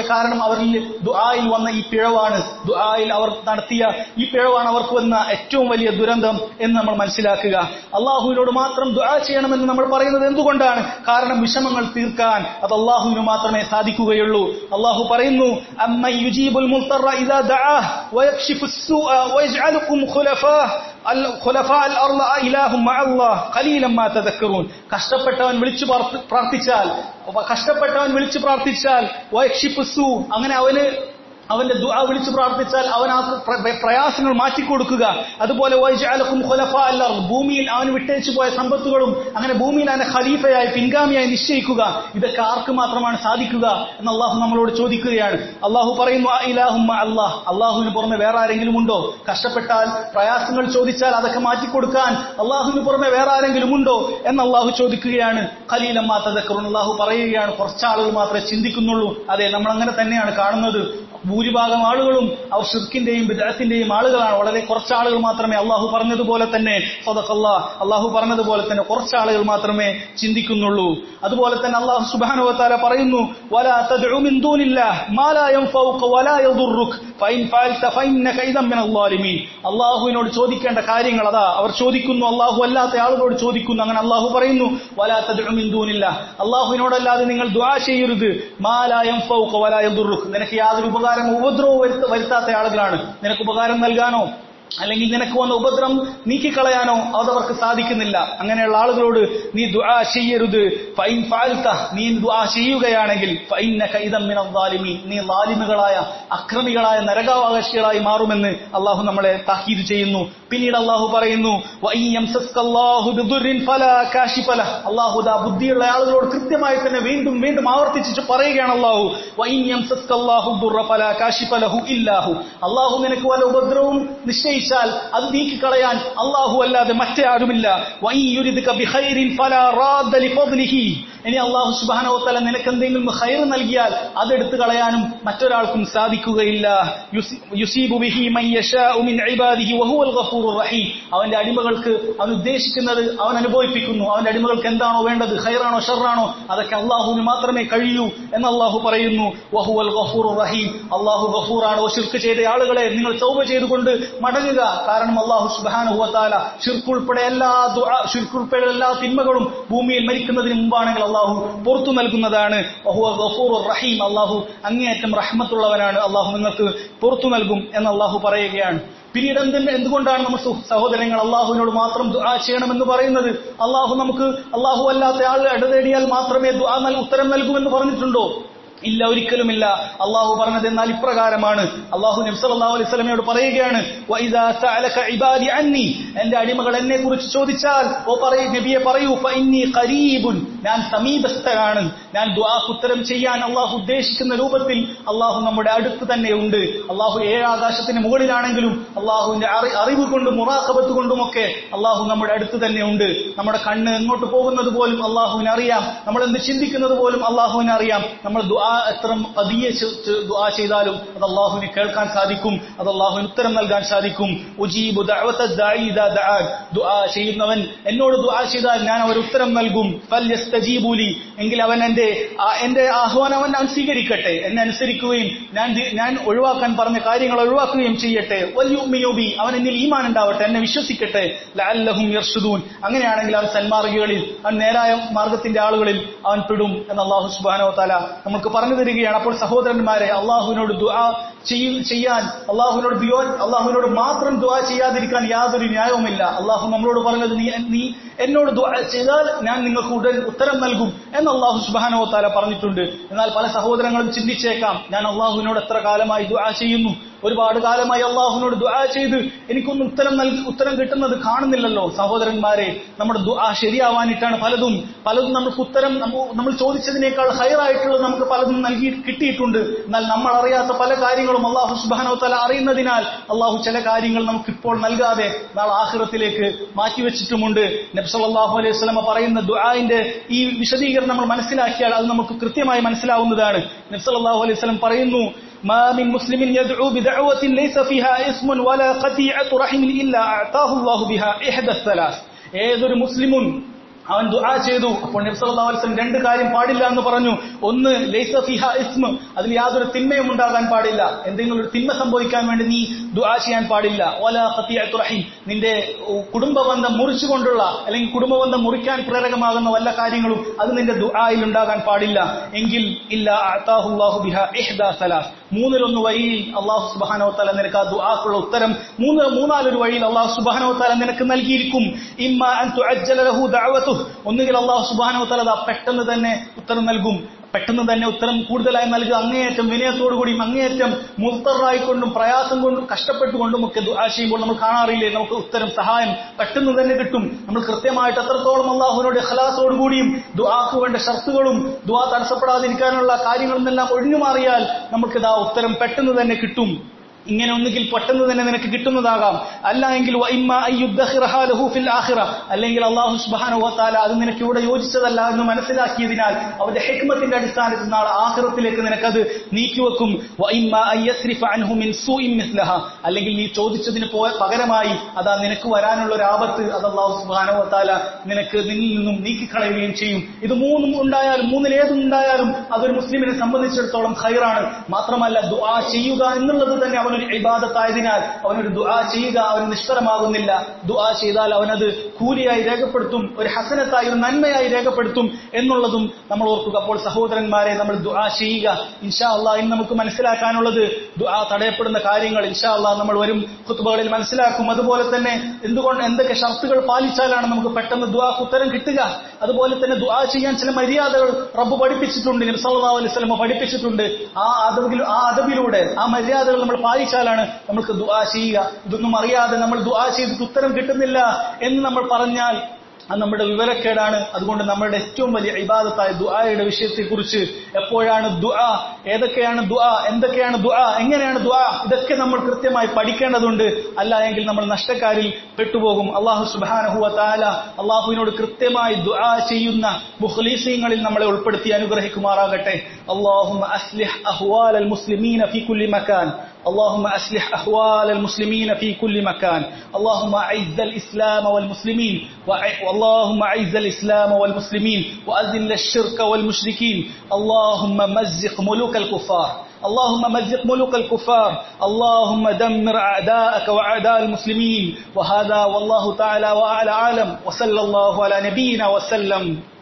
കാരണം അവരിൽ ദുആയിൽ വന്ന ഈ പിഴവാണ് ദുആയിൽ അവർ നടത്തിയ ഈ പിഴവാണ് അവർക്ക് വന്ന ഏറ്റവും വലിയ ദുരന്തം എന്ന് നമ്മൾ മനസ്സിലാക്കുക അള്ളാഹുവിനോട് മാത്രം ദുആ ചെയ്യണമെന്ന് നമ്മൾ പറയുന്നത് എന്തുകൊണ്ടാണ് കാരണം വിഷമങ്ങൾ തീർക്കാൻ അത് അള്ളാഹുവിന് മാത്രമേ സാധിക്കുകയുള്ളൂ അള്ളാഹു പറയുന്നു അമ്മ യുജീബുൽ മുൽത്തറ ഇദാ ദഅാഹ് വയക്ഷിഫു السوء ويجعلكم خلفاء ഖുലഫാ അൽ അർള ഇലാഹും മഅല്ലാഹ് ഖലീലം മാ തദക്കറൂൻ കഷ്ടപ്പെട്ടവൻ വിളിച്ചു പ്രാർത്ഥി- പ്രാർത്ഥിച്ചാൽ കഷ്ടപ്പെട്ടവൻ വിളിച്ചു പ്രാർത്ഥിച്ചാൽ വയക്ഷിഫുസു അങ്ങനെ അവന് അവന്റെ ദുആ വിളിച്ചു പ്രാർത്ഥിച്ചാൽ അവൻ ആ പ്ര- പ്രയാസങ്ങൾ മാറ്റിക്കൊടുക്കുക അതുപോലെ വൈജാലക്കും ഖുലഫാ അൽ അർള് ഭൂമിയിൽ അവൻ വിട്ടേച്ചു പോയ സമ്പത്തുകളും അങ്ങനെ ഭൂമിയിൽ അവനെ ഖലീഫയായി പിൻഗാമിയായി നിശ്ചയിക്കുക ഇതൊക്കെ ആർക്ക് മാത്രമാണ് സാധിക്കുക എന്ന് അള്ളാഹു നമ്മളോട് ചോദിക്കുകയാണ് അള്ളാഹു പറയുന്നു ആ ഇലാഹും അള്ളാഹ് അള്ളാഹുവിന് പുറമെ വേറെ ആരെങ്കിലും ഉണ്ടോ കഷ്ടപ്പെട്ടാൽ പ്രയാസങ്ങൾ ചോദിച്ചാൽ അതൊക്കെ മാറ്റിക്കൊടുക്കാൻ അള്ളാഹുവിന് പുറമെ വേറെ ആരെങ്കിലും ഉണ്ടോ എന്ന് അള്ളാഹു ചോദിക്കുകയാണ് ഖലീലം മാത്തതക്കറുൻ അള്ളാഹു പറയുകയാണ് കുറച്ചാളുകൾ മാത്രമേ ചിന്തിക്കുന്നുള്ളൂ അതെ നമ്മൾ അങ്ങനെ തന്നെയാണ് കാണുന്നത് ഭൂരിഭാഗം ആളുകളും അവർ ഷിർക്കിന്റെയും ബിദഅത്തിന്റെയും ആളുകളാണ് വളരെ കുറച്ച് ആളുകൾ മാത്രമേ അള്ളാഹു പറഞ്ഞതുപോലെ തന്നെ സദഖല്ലാ അള്ളാഹു പറഞ്ഞതുപോലെ തന്നെ കുറച്ച് ആളുകൾ മാത്രമേ ചിന്തിക്കുന്നുള്ളൂ അതുപോലെ തന്നെ അള്ളാഹു സുബ്ഹാനഹു വതആല പറയുന്നു വലാ തദ്ഉ മിൻ ദൂനില്ലാഹ് മാ ലാ യൻഫഉക വലാ യദുറുക ഫൈൻ ഫഅൽത ഫഇന്നക ഇദൻ മിനൽ ളാലിമീൻ അള്ളാഹുവിനോട് ചോദിക്കേണ്ട കാര്യങ്ങൾ അതാ അവർ ചോദിക്കുന്നു അള്ളാഹു അല്ലാത്ത ആളുകളോട് ചോദിക്കുന്നു അങ്ങനെ അള്ളാഹു പറയുന്നു വലാ തദ്ഉ മിൻ ദൂനില്ലാഹ് അള്ളാഹുവിനോടല്ലാതെ നിങ്ങൾ ദുആ ചെയ്യരുത് മാ ലാ യൻഫഉക വലാ യദുറുക നിനക്ക് യാതൊരു ഉപകാരം ഉപദ്രവവും വരുത്ത- വരുത്താത്ത ആളുകളാണ് നിനക്ക് ഉപകാരം നൽകാനോ അല്ലെങ്കിൽ നിനക്ക് വന്ന ഉപദ്രവം നീക്കിക്കളയാനോ അതവർക്ക് സാധിക്കുന്നില്ല അങ്ങനെയുള്ള ആളുകളോട് നീ ദുആ ചെയ്യരുത് ഫൈൻ ഫഅൽത നീ ദുആ ചെയ്യുകയാണെങ്കിൽ ഫഇന്നക ഇദൻ മിനൽ ളാലിമീൻ നീ ളാലിമുകളായ അക്രമികളായ നരകാവകാശികളായി മാറുമെന്ന് അള്ളാഹു നമ്മളെ താക്കീത് ചെയ്യുന്നു പിന്നീട് അള്ളാഹു പറയുന്നു വഇൻ യംസസ്കല്ലാഹു ബിദുർരിൻ ഫലാ കാശിഫ ലഹ് അള്ളാഹു ദാ ബുദ്ധിയുള്ള ആളുകളോട് കൃത്യമായി തന്നെ വീണ്ടും വീണ്ടും ആവർത്തിച്ചിട്ട് പറയുകയാണ് അള്ളാഹു വഇൻ യംസസ്കല്ലാഹു ദുർറ ഫലാ കാശിഫ ലഹു ഇല്ലാഹു അള്ളാഹു നിനക്ക് വല്ല ഉപദ്രവവും നിശ്ചയിച്ചാൽ അത് നീക്കിക്കളയാൻ അള്ളാഹു അല്ലാതെ മറ്റേ ആരുമില്ല വഇൻ യുരിദ്ക ബിഖൈറിൻ ഫലാ റാദ്ദ ലിഫദ്ലിഹി ഇനി അള്ളാഹു സുബ്ഹാനഹു വതആല നിനക്ക് എന്തെങ്കിലും ഖൈർ നൽകിയാൽ അതെടുത്തു കളയാനും മറ്റൊരാൾക്കും സാധിക്കുകയില്ല യുസി- യുസീബു ബിഹി മൻ യശാഉ മിൻ ഇബാദിഹി വഹുവൽ ഗഫൂറുർ റഹീം അവന്റെ അടിമകൾക്ക് അവൻ ഉദ്ദേശിക്കുന്നത് അവൻ അനുഭവിപ്പിക്കുന്നു അവന്റെ അടിമകൾക്ക് എന്താണോ വേണ്ടത് ഖൈറാണോ ഷർറാണോ അതൊക്കെ അള്ളാഹുവിന് മാത്രമേ കഴിയൂ എന്ന് അള്ളാഹു പറയുന്നു വഹുവൽ ഗഫൂറുർ റഹീം അള്ളാഹു ഗഫൂറാണ് ഷിർക്ക് ചെയ്ത ആളുകളെ നിങ്ങൾ തൗബ ചെയ്തുകൊണ്ട് മടങ്ങുക കാരണം അള്ളാഹു സുബ്ഹാനഹു വതആല ഷിർക്ക് ഉൾപ്പെടെ എല്ലാ ദുആ ഷിർക്ക് ഉൾപ്പെടെ എല്ലാ തിന്മകളും ഭൂമിയിൽ മരിക്കുന്നതിന് മുമ്പാണെങ്കിൽ അള്ളാഹു പുറത്തു നൽകുന്നതാണ് വഹുവ ഗഫൂറുർ റഹീം അള്ളാഹു അങ്ങേയറ്റം റഹ്മത്തുള്ളവനാണ് അള്ളാഹു നിങ്ങൾക്ക് പുറത്തു നൽകും എന്ന് അള്ളാഹു പറയുകയാണ് പിന്നീട് എന്തിന് എന്തുകൊണ്ടാണ് നമ്മൾ സു- സഹോദരങ്ങൾ അള്ളാഹുവിനോട് മാത്രം ദുആ ചെയ്യണമെന്ന് പറയുന്നത് അള്ളാഹു നമുക്ക് അള്ളാഹു അല്ലാത്ത ആൾ ഇടതേടിയാൽ മാത്രമേ ദുആ നൽ ഉത്തരം നൽകുമെന്ന് പറഞ്ഞിട്ടുണ്ടോ ഇല്ല ഒരിക്കലുമില്ല അള്ളാഹു പറഞ്ഞത് എന്നാൽ ഇപ്രകാരമാണ് അള്ളാഹു നബ്സല്ലാഹു അലൈഹി സ്വലമയോട് പറയുകയാണ് "വഇദാ സഅലക ഇബാദി അന്നി എന്റെ അടിമകൾ എന്നെ കുറിച്ച് ചോദിച്ചാൽ ഓ പറയൂ നബിയെ പറയൂ ഫഇന്നി ഖരീബുൻ ഞാൻ സമീപസ്ഥനാണ് ഞാൻ ദുആക്ക് ഉത്തരം ചെയ്യാൻ അള്ളാഹു ഉദ്ദേശിക്കുന്ന രൂപത്തിൽ അള്ളാഹു നമ്മുടെ അടുത്ത് തന്നെ ഉണ്ട് അള്ളാഹു ഏഴാകാശത്തിന് മുകളിലാണെങ്കിലും അള്ളാഹുവിന്റെ അറി- അറിവ് കൊണ്ടും മുറാഖബത്ത് കൊണ്ടുമൊക്കെ അള്ളാഹു നമ്മുടെ അടുത്ത് തന്നെ ഉണ്ട് നമ്മുടെ കണ്ണ് എങ്ങോട്ട് പോകുന്നത് പോലും അള്ളാഹുവിന് അറിയാം നമ്മൾ എന്ത് ചിന്തിക്കുന്നത് പോലും അള്ളാഹുവിന് അറിയാം നമ്മൾ ദുആ എത്ര പതിയെ ചെ- ചെ- ദുആ ചെയ്താലും അത് അള്ളാഹുവിന് കേൾക്കാൻ സാധിക്കും അത് അള്ളാഹുവിന് ഉത്തരം നൽകാൻ സാധിക്കും ഉജീബു ദഅവത ദാഇ ഇദാ ദഅാൻ. ദുആ ചെയ്യുന്നവൻ എന്നോട് ദുആ ചെയ്താൽ ഞാൻ അവർ ഉത്തരം നൽകും ഫൽയസ്തജീബുലി എങ്കിൽ അവൻ എന്റെ ആ- എന്റെ ആഹ്വാനം അവൻ അവൻ സ്വീകരിക്കട്ടെ എന്നെ അനുസരിക്കുകയും ഞാൻ ദി- ഞാൻ ഒഴിവാക്കാൻ പറഞ്ഞ കാര്യങ്ങൾ ഒഴിവാക്കുകയും ചെയ്യട്ടെ വല്യുമിയുബി അവൻ എന്നിൽ ഈമാൻ ഉണ്ടാവട്ടെ എന്നെ വിശ്വസിക്കട്ടെ ലഅല്ലഹും യർഷുദൂൻ അങ്ങനെയാണെങ്കിൽ അവൻ സന്മാർഗികളിൽ അവൻ നേരായ മാർഗത്തിന്റെ ആളുകളിൽ അവൻ പെടും എന്ന് അള്ളാഹു സുബ്ഹാനഹു വതആല നമുക്ക് പറഞ്ഞു തരികയാണ് അപ്പോൾ സഹോദരന്മാരെ അള്ളാഹുവിനോട് ദുആ ചെയ്യ- ചെയ്യാൻ അള്ളാഹുവിനോട് ദിയോ അള്ളാഹുവിനോട് മാത്രം ദുആ ചെയ്യാതിരിക്കാൻ യാതൊരു ന്യായവുമില്ല അള്ളാഹു നമ്മളോട് പറഞ്ഞത് നീ നീ എന്നോട് ദുആ ചെയ്താൽ ഞാൻ നിങ്ങൾക്ക് ഉടൻ ഉത്തരം നൽകും എന്ന് അള്ളാഹു സുബ്ഹാനഹു വതആല പറഞ്ഞിട്ടുണ്ട് എന്നാൽ പല സഹോദരങ്ങളും ചിന്തിച്ചേക്കാം ഞാൻ അള്ളാഹുവിനോട് എത്ര കാലമായി ദുആ ചെയ്യുന്നു ഒരുപാട് കാലമായി അള്ളാഹുവിനോട് ദുആ ചെയ്ത് എനിക്കൊന്നും ഉത്തരം നൽകി ഉത്തരം കിട്ടുന്നത് കാണുന്നില്ലല്ലോ സഹോദരന്മാരെ നമ്മുടെ ദുആ ശരിയാവാനിട്ടാണ് പലതും പലതും നമുക്ക് ഉത്തരം നമ്മ- നമ്മൾ ചോദിച്ചതിനേക്കാൾ ഹയറായിട്ടുള്ളത് നമുക്ക് പലതും നൽകി കിട്ടിയിട്ടുണ്ട് എന്നാൽ നമ്മൾ അറിയാത്ത പല കാര്യങ്ങളും അള്ളാഹു സുബ്ഹാനഹു തല അറിയുന്നതിനാൽ അള്ളാഹു ചില കാര്യങ്ങൾ നമുക്ക് ഇപ്പോൾ നൽകാതെ നാളെ ആഖിറത്തിലേക്ക് മാറ്റിവെച്ചിട്ടുമുണ്ട് നബി സല്ലല്ലാഹു അലൈഹി വസല്ലമ പറയുന്ന ദുആന്റെ ഈ വിശദീകരണം നമ്മൾ മനസ്സിലാക്കിയാൽ അത് നമുക്ക് കൃത്യമായി മനസ്സിലാവുന്നതാണ് നബി സല്ലല്ലാഹു അലൈഹി വസല്ലം പറയുന്നു ما من مسلم يدعو بدعوة ليس فيها اسم ولا قطيعة رحم إلا أعطاه الله بها إحدى الثلاث ഏതൊരു മുസ്ലിമും അവൻ ദുആ ചെയ്തു അപ്പോൾ നബി സല്ലല്ലാഹു അലൈഹി വസല്ലം രണ്ട് കാര്യം പാടില്ല എന്ന് പറഞ്ഞു ഒന്ന് ലൈസ ഫിഹ ഇസ്മ അതിൽ യാതൊരു തിന്മയും ഉണ്ടാകാൻ പാടില്ല എന്തെങ്കിലും ഒരു തിന്മ സംഭവിക്കാൻ വേണ്ടി നീ ദുആ ചെയ്യാൻ പാടില്ല വല ഖതിയത്തു റഹീം നിന്റെ കുടുംബ ബന്ധം മുറിച്ചുകൊണ്ടുള്ള അല്ലെങ്കിൽ കുടുംബ ബന്ധം മുറിക്കാൻ പ്രേരകമാകുന്ന വല്ല കാര്യങ്ങളും അത് നിന്റെ ദുആയിൽ ഉണ്ടാകാൻ പാടില്ല എങ്കിൽ ഇല്ല അഅതാഹുല്ലാഹു ബിഹ ഇഹ്ദാ സലാസ് മൂന്നിലൊന്ന് വഴിയിൽ അള്ളാഹു സുബാനോ തല നിനക്ക് ആ ദുആക്കുള്ള ഉത്തരം മൂന്ന് മൂന്നാലൊരു വഴിയിൽ അള്ളാഹു സുബാനോ തല നിനക്ക് നൽകിയിരിക്കും ഇമ്മ അൻ തുഅജ്ജല ലഹു ദഅവതുഹു ഒന്നുകിൽ അള്ളാഹു സുബാനോ തല ദാ പെട്ടെന്ന് തന്നെ ഉത്തരം നൽകും പെട്ടെന്ന് തന്നെ ഉത്തരം കൂടുതലായി നൽകുക അങ്ങേയറ്റം വിനയത്തോടുകൂടിയും അങ്ങേയറ്റം മുസ്തറായിക്കൊണ്ടും പ്രയാസം കൊണ്ടും കഷ്ടപ്പെട്ടുകൊണ്ടും ഒക്കെ ദുആ ചെയ്യുമ്പോൾ നമ്മൾ കാണാറില്ലേ നമുക്ക് ഉത്തരം സഹായം പെട്ടെന്ന് തന്നെ കിട്ടും നമ്മൾ കൃത്യമായിട്ട് എത്രത്തോളം അള്ളാഹുവിനോട് ഖലാസോടുകൂടിയും ദുആക്ക് വേണ്ട ഷർത്തുകളും ദുആ തടസ്സപ്പെടാതിരിക്കാനുള്ള കാര്യങ്ങളെല്ലാം ഒഴിഞ്ഞു മാറിയാൽ നമുക്കിതാ ഉത്തരം പെട്ടെന്ന് തന്നെ കിട്ടും ഇങ്ങനെ ഒന്നുകിൽ പെട്ടെന്ന് തന്നെ നിനക്ക് കിട്ടുന്നതാകാം അല്ല എങ്കിൽ അല്ലെങ്കിൽ അള്ളാഹു സുബാനുവത്താല അത് നിനക്ക് ഇവിടെ യോജിച്ചതല്ല എന്ന് മനസ്സിലാക്കിയതിനാൽ അവന്റെ ഹെക്മത്തിന്റെ അടിസ്ഥാനത്തിൽ നാളെ ആഹ്റത്തിലേക്ക് നിനക്കത് നീക്കിവെക്കും അല്ലെങ്കിൽ നീ ചോദിച്ചതിന് പകരമായി അതാ നിനക്ക് വരാനുള്ള ഒരു ആപത്ത് അത് അള്ളാഹു സുബാനുവത്താല നിനക്ക് നിന്നിൽ നിന്നും നീക്കിക്കളയുകയും ചെയ്യും ഇത് മൂന്നും ഉണ്ടായാലും മൂന്നിലേതും ഉണ്ടായാലും അതൊരു മുസ്ലിമിനെ സംബന്ധിച്ചിടത്തോളം ഖൈറാണ് മാത്രമല്ല ദുആ ചെയ്യുക എന്നുള്ളത് തന്നെ അവൻ അവനൊരു ഇബാദത്തായതിനാൽ അവനൊരു ദുആ ചെയ്യുക അവന് നിഷ്ഫലമാകുന്നില്ല ദുആ ചെയ്താൽ അവനത് കൂലിയായി രേഖപ്പെടുത്തും ഒരു ഹസനത്തായി ഒരു നന്മയായി രേഖപ്പെടുത്തും എന്നുള്ളതും നമ്മൾ ഓർക്കുക അപ്പോൾ സഹോദരന്മാരെ നമ്മൾ ദുആ ചെയ്യുക ഇൻഷാ അള്ളാ ഇന്ന് നമുക്ക് മനസ്സിലാക്കാനുള്ളത് ദുആ തടയപ്പെടുന്ന കാര്യങ്ങൾ ഇൻഷാ അള്ളാ നമ്മൾ വരും കുത്തുബകളിൽ മനസ്സിലാക്കും അതുപോലെ തന്നെ എന്തുകൊണ്ട് എന്തൊക്കെ ഷർത്തുകൾ പാലിച്ചാലാണ് നമുക്ക് പെട്ടെന്ന് ദുആക്ക് ഉത്തരം കിട്ടുക അതുപോലെ തന്നെ ദുആ ചെയ്യാൻ ചില മര്യാദകൾ റബ്ബ് പഠിപ്പിച്ചിട്ടുണ്ട് നബി സല്ലല്ലാഹു അലൈഹി വസല്ലം പഠിപ്പിച്ചിട്ടുണ്ട് ആ അതബിൽ ആ അതബിലൂടെ ആ മര്യാദകൾ നമ്മൾ പാലിച്ചാലാണ് നമുക്ക് ദുആ ചെയ്യുക ഇതൊന്നും അറിയാതെ നമ്മൾ ദുആ ചെയ്തിട്ട് ഉത്തരം കിട്ടുന്നില്ല എന്ന് നമ്മൾ പറഞ്ഞാൽ അത് നമ്മുടെ വിവരക്കേടാണ് അതുകൊണ്ട് നമ്മുടെ ഏറ്റവും വലിയ ഇബാദത്തായ ദുആയുടെ വിഷയത്തെക്കുറിച്ച് എപ്പോഴാണ് ദുആ ഏതൊക്കെയാണ് ദുആ എന്തൊക്കെയാണ് ദുആ എങ്ങനെയാണ് ദുആ ഇതൊക്കെ നമ്മൾ കൃത്യമായി പഠിക്കേണ്ടതുണ്ട് അല്ല എങ്കിൽ നമ്മൾ നഷ്ടക്കാരിൽ പെട്ടുപോകും അള്ളാഹു സുബാനഹുവ താല അള്ളാഹുവിനോട് കൃത്യമായി ദുആ ചെയ്യുന്ന മുഖ്ലീസീങ്ങളിൽ നമ്മളെ ഉൾപ്പെടുത്തി അനുഗ്രഹിക്കുമാറാകട്ടെ അള്ളാഹു അസ്ലിഹ് അഹ്വാൽ അൽ മുസ്ലിമീന ഫി കുല്ലി മക്കാൻ اللهم أصلح أحوال المسلمين في كل مكان اللهم أعز الإسلام والمسلمين اللهم أعز الإسلام والمسلمين وأذل الشرك والمشركين اللهم مزق ملوك الكفار اللهم مزق ملوك الكفار اللهم دمر أعداءك وأعداء المسلمين وهذا والله تعالى وأعلى عالم وصلى الله على نبينا وسلم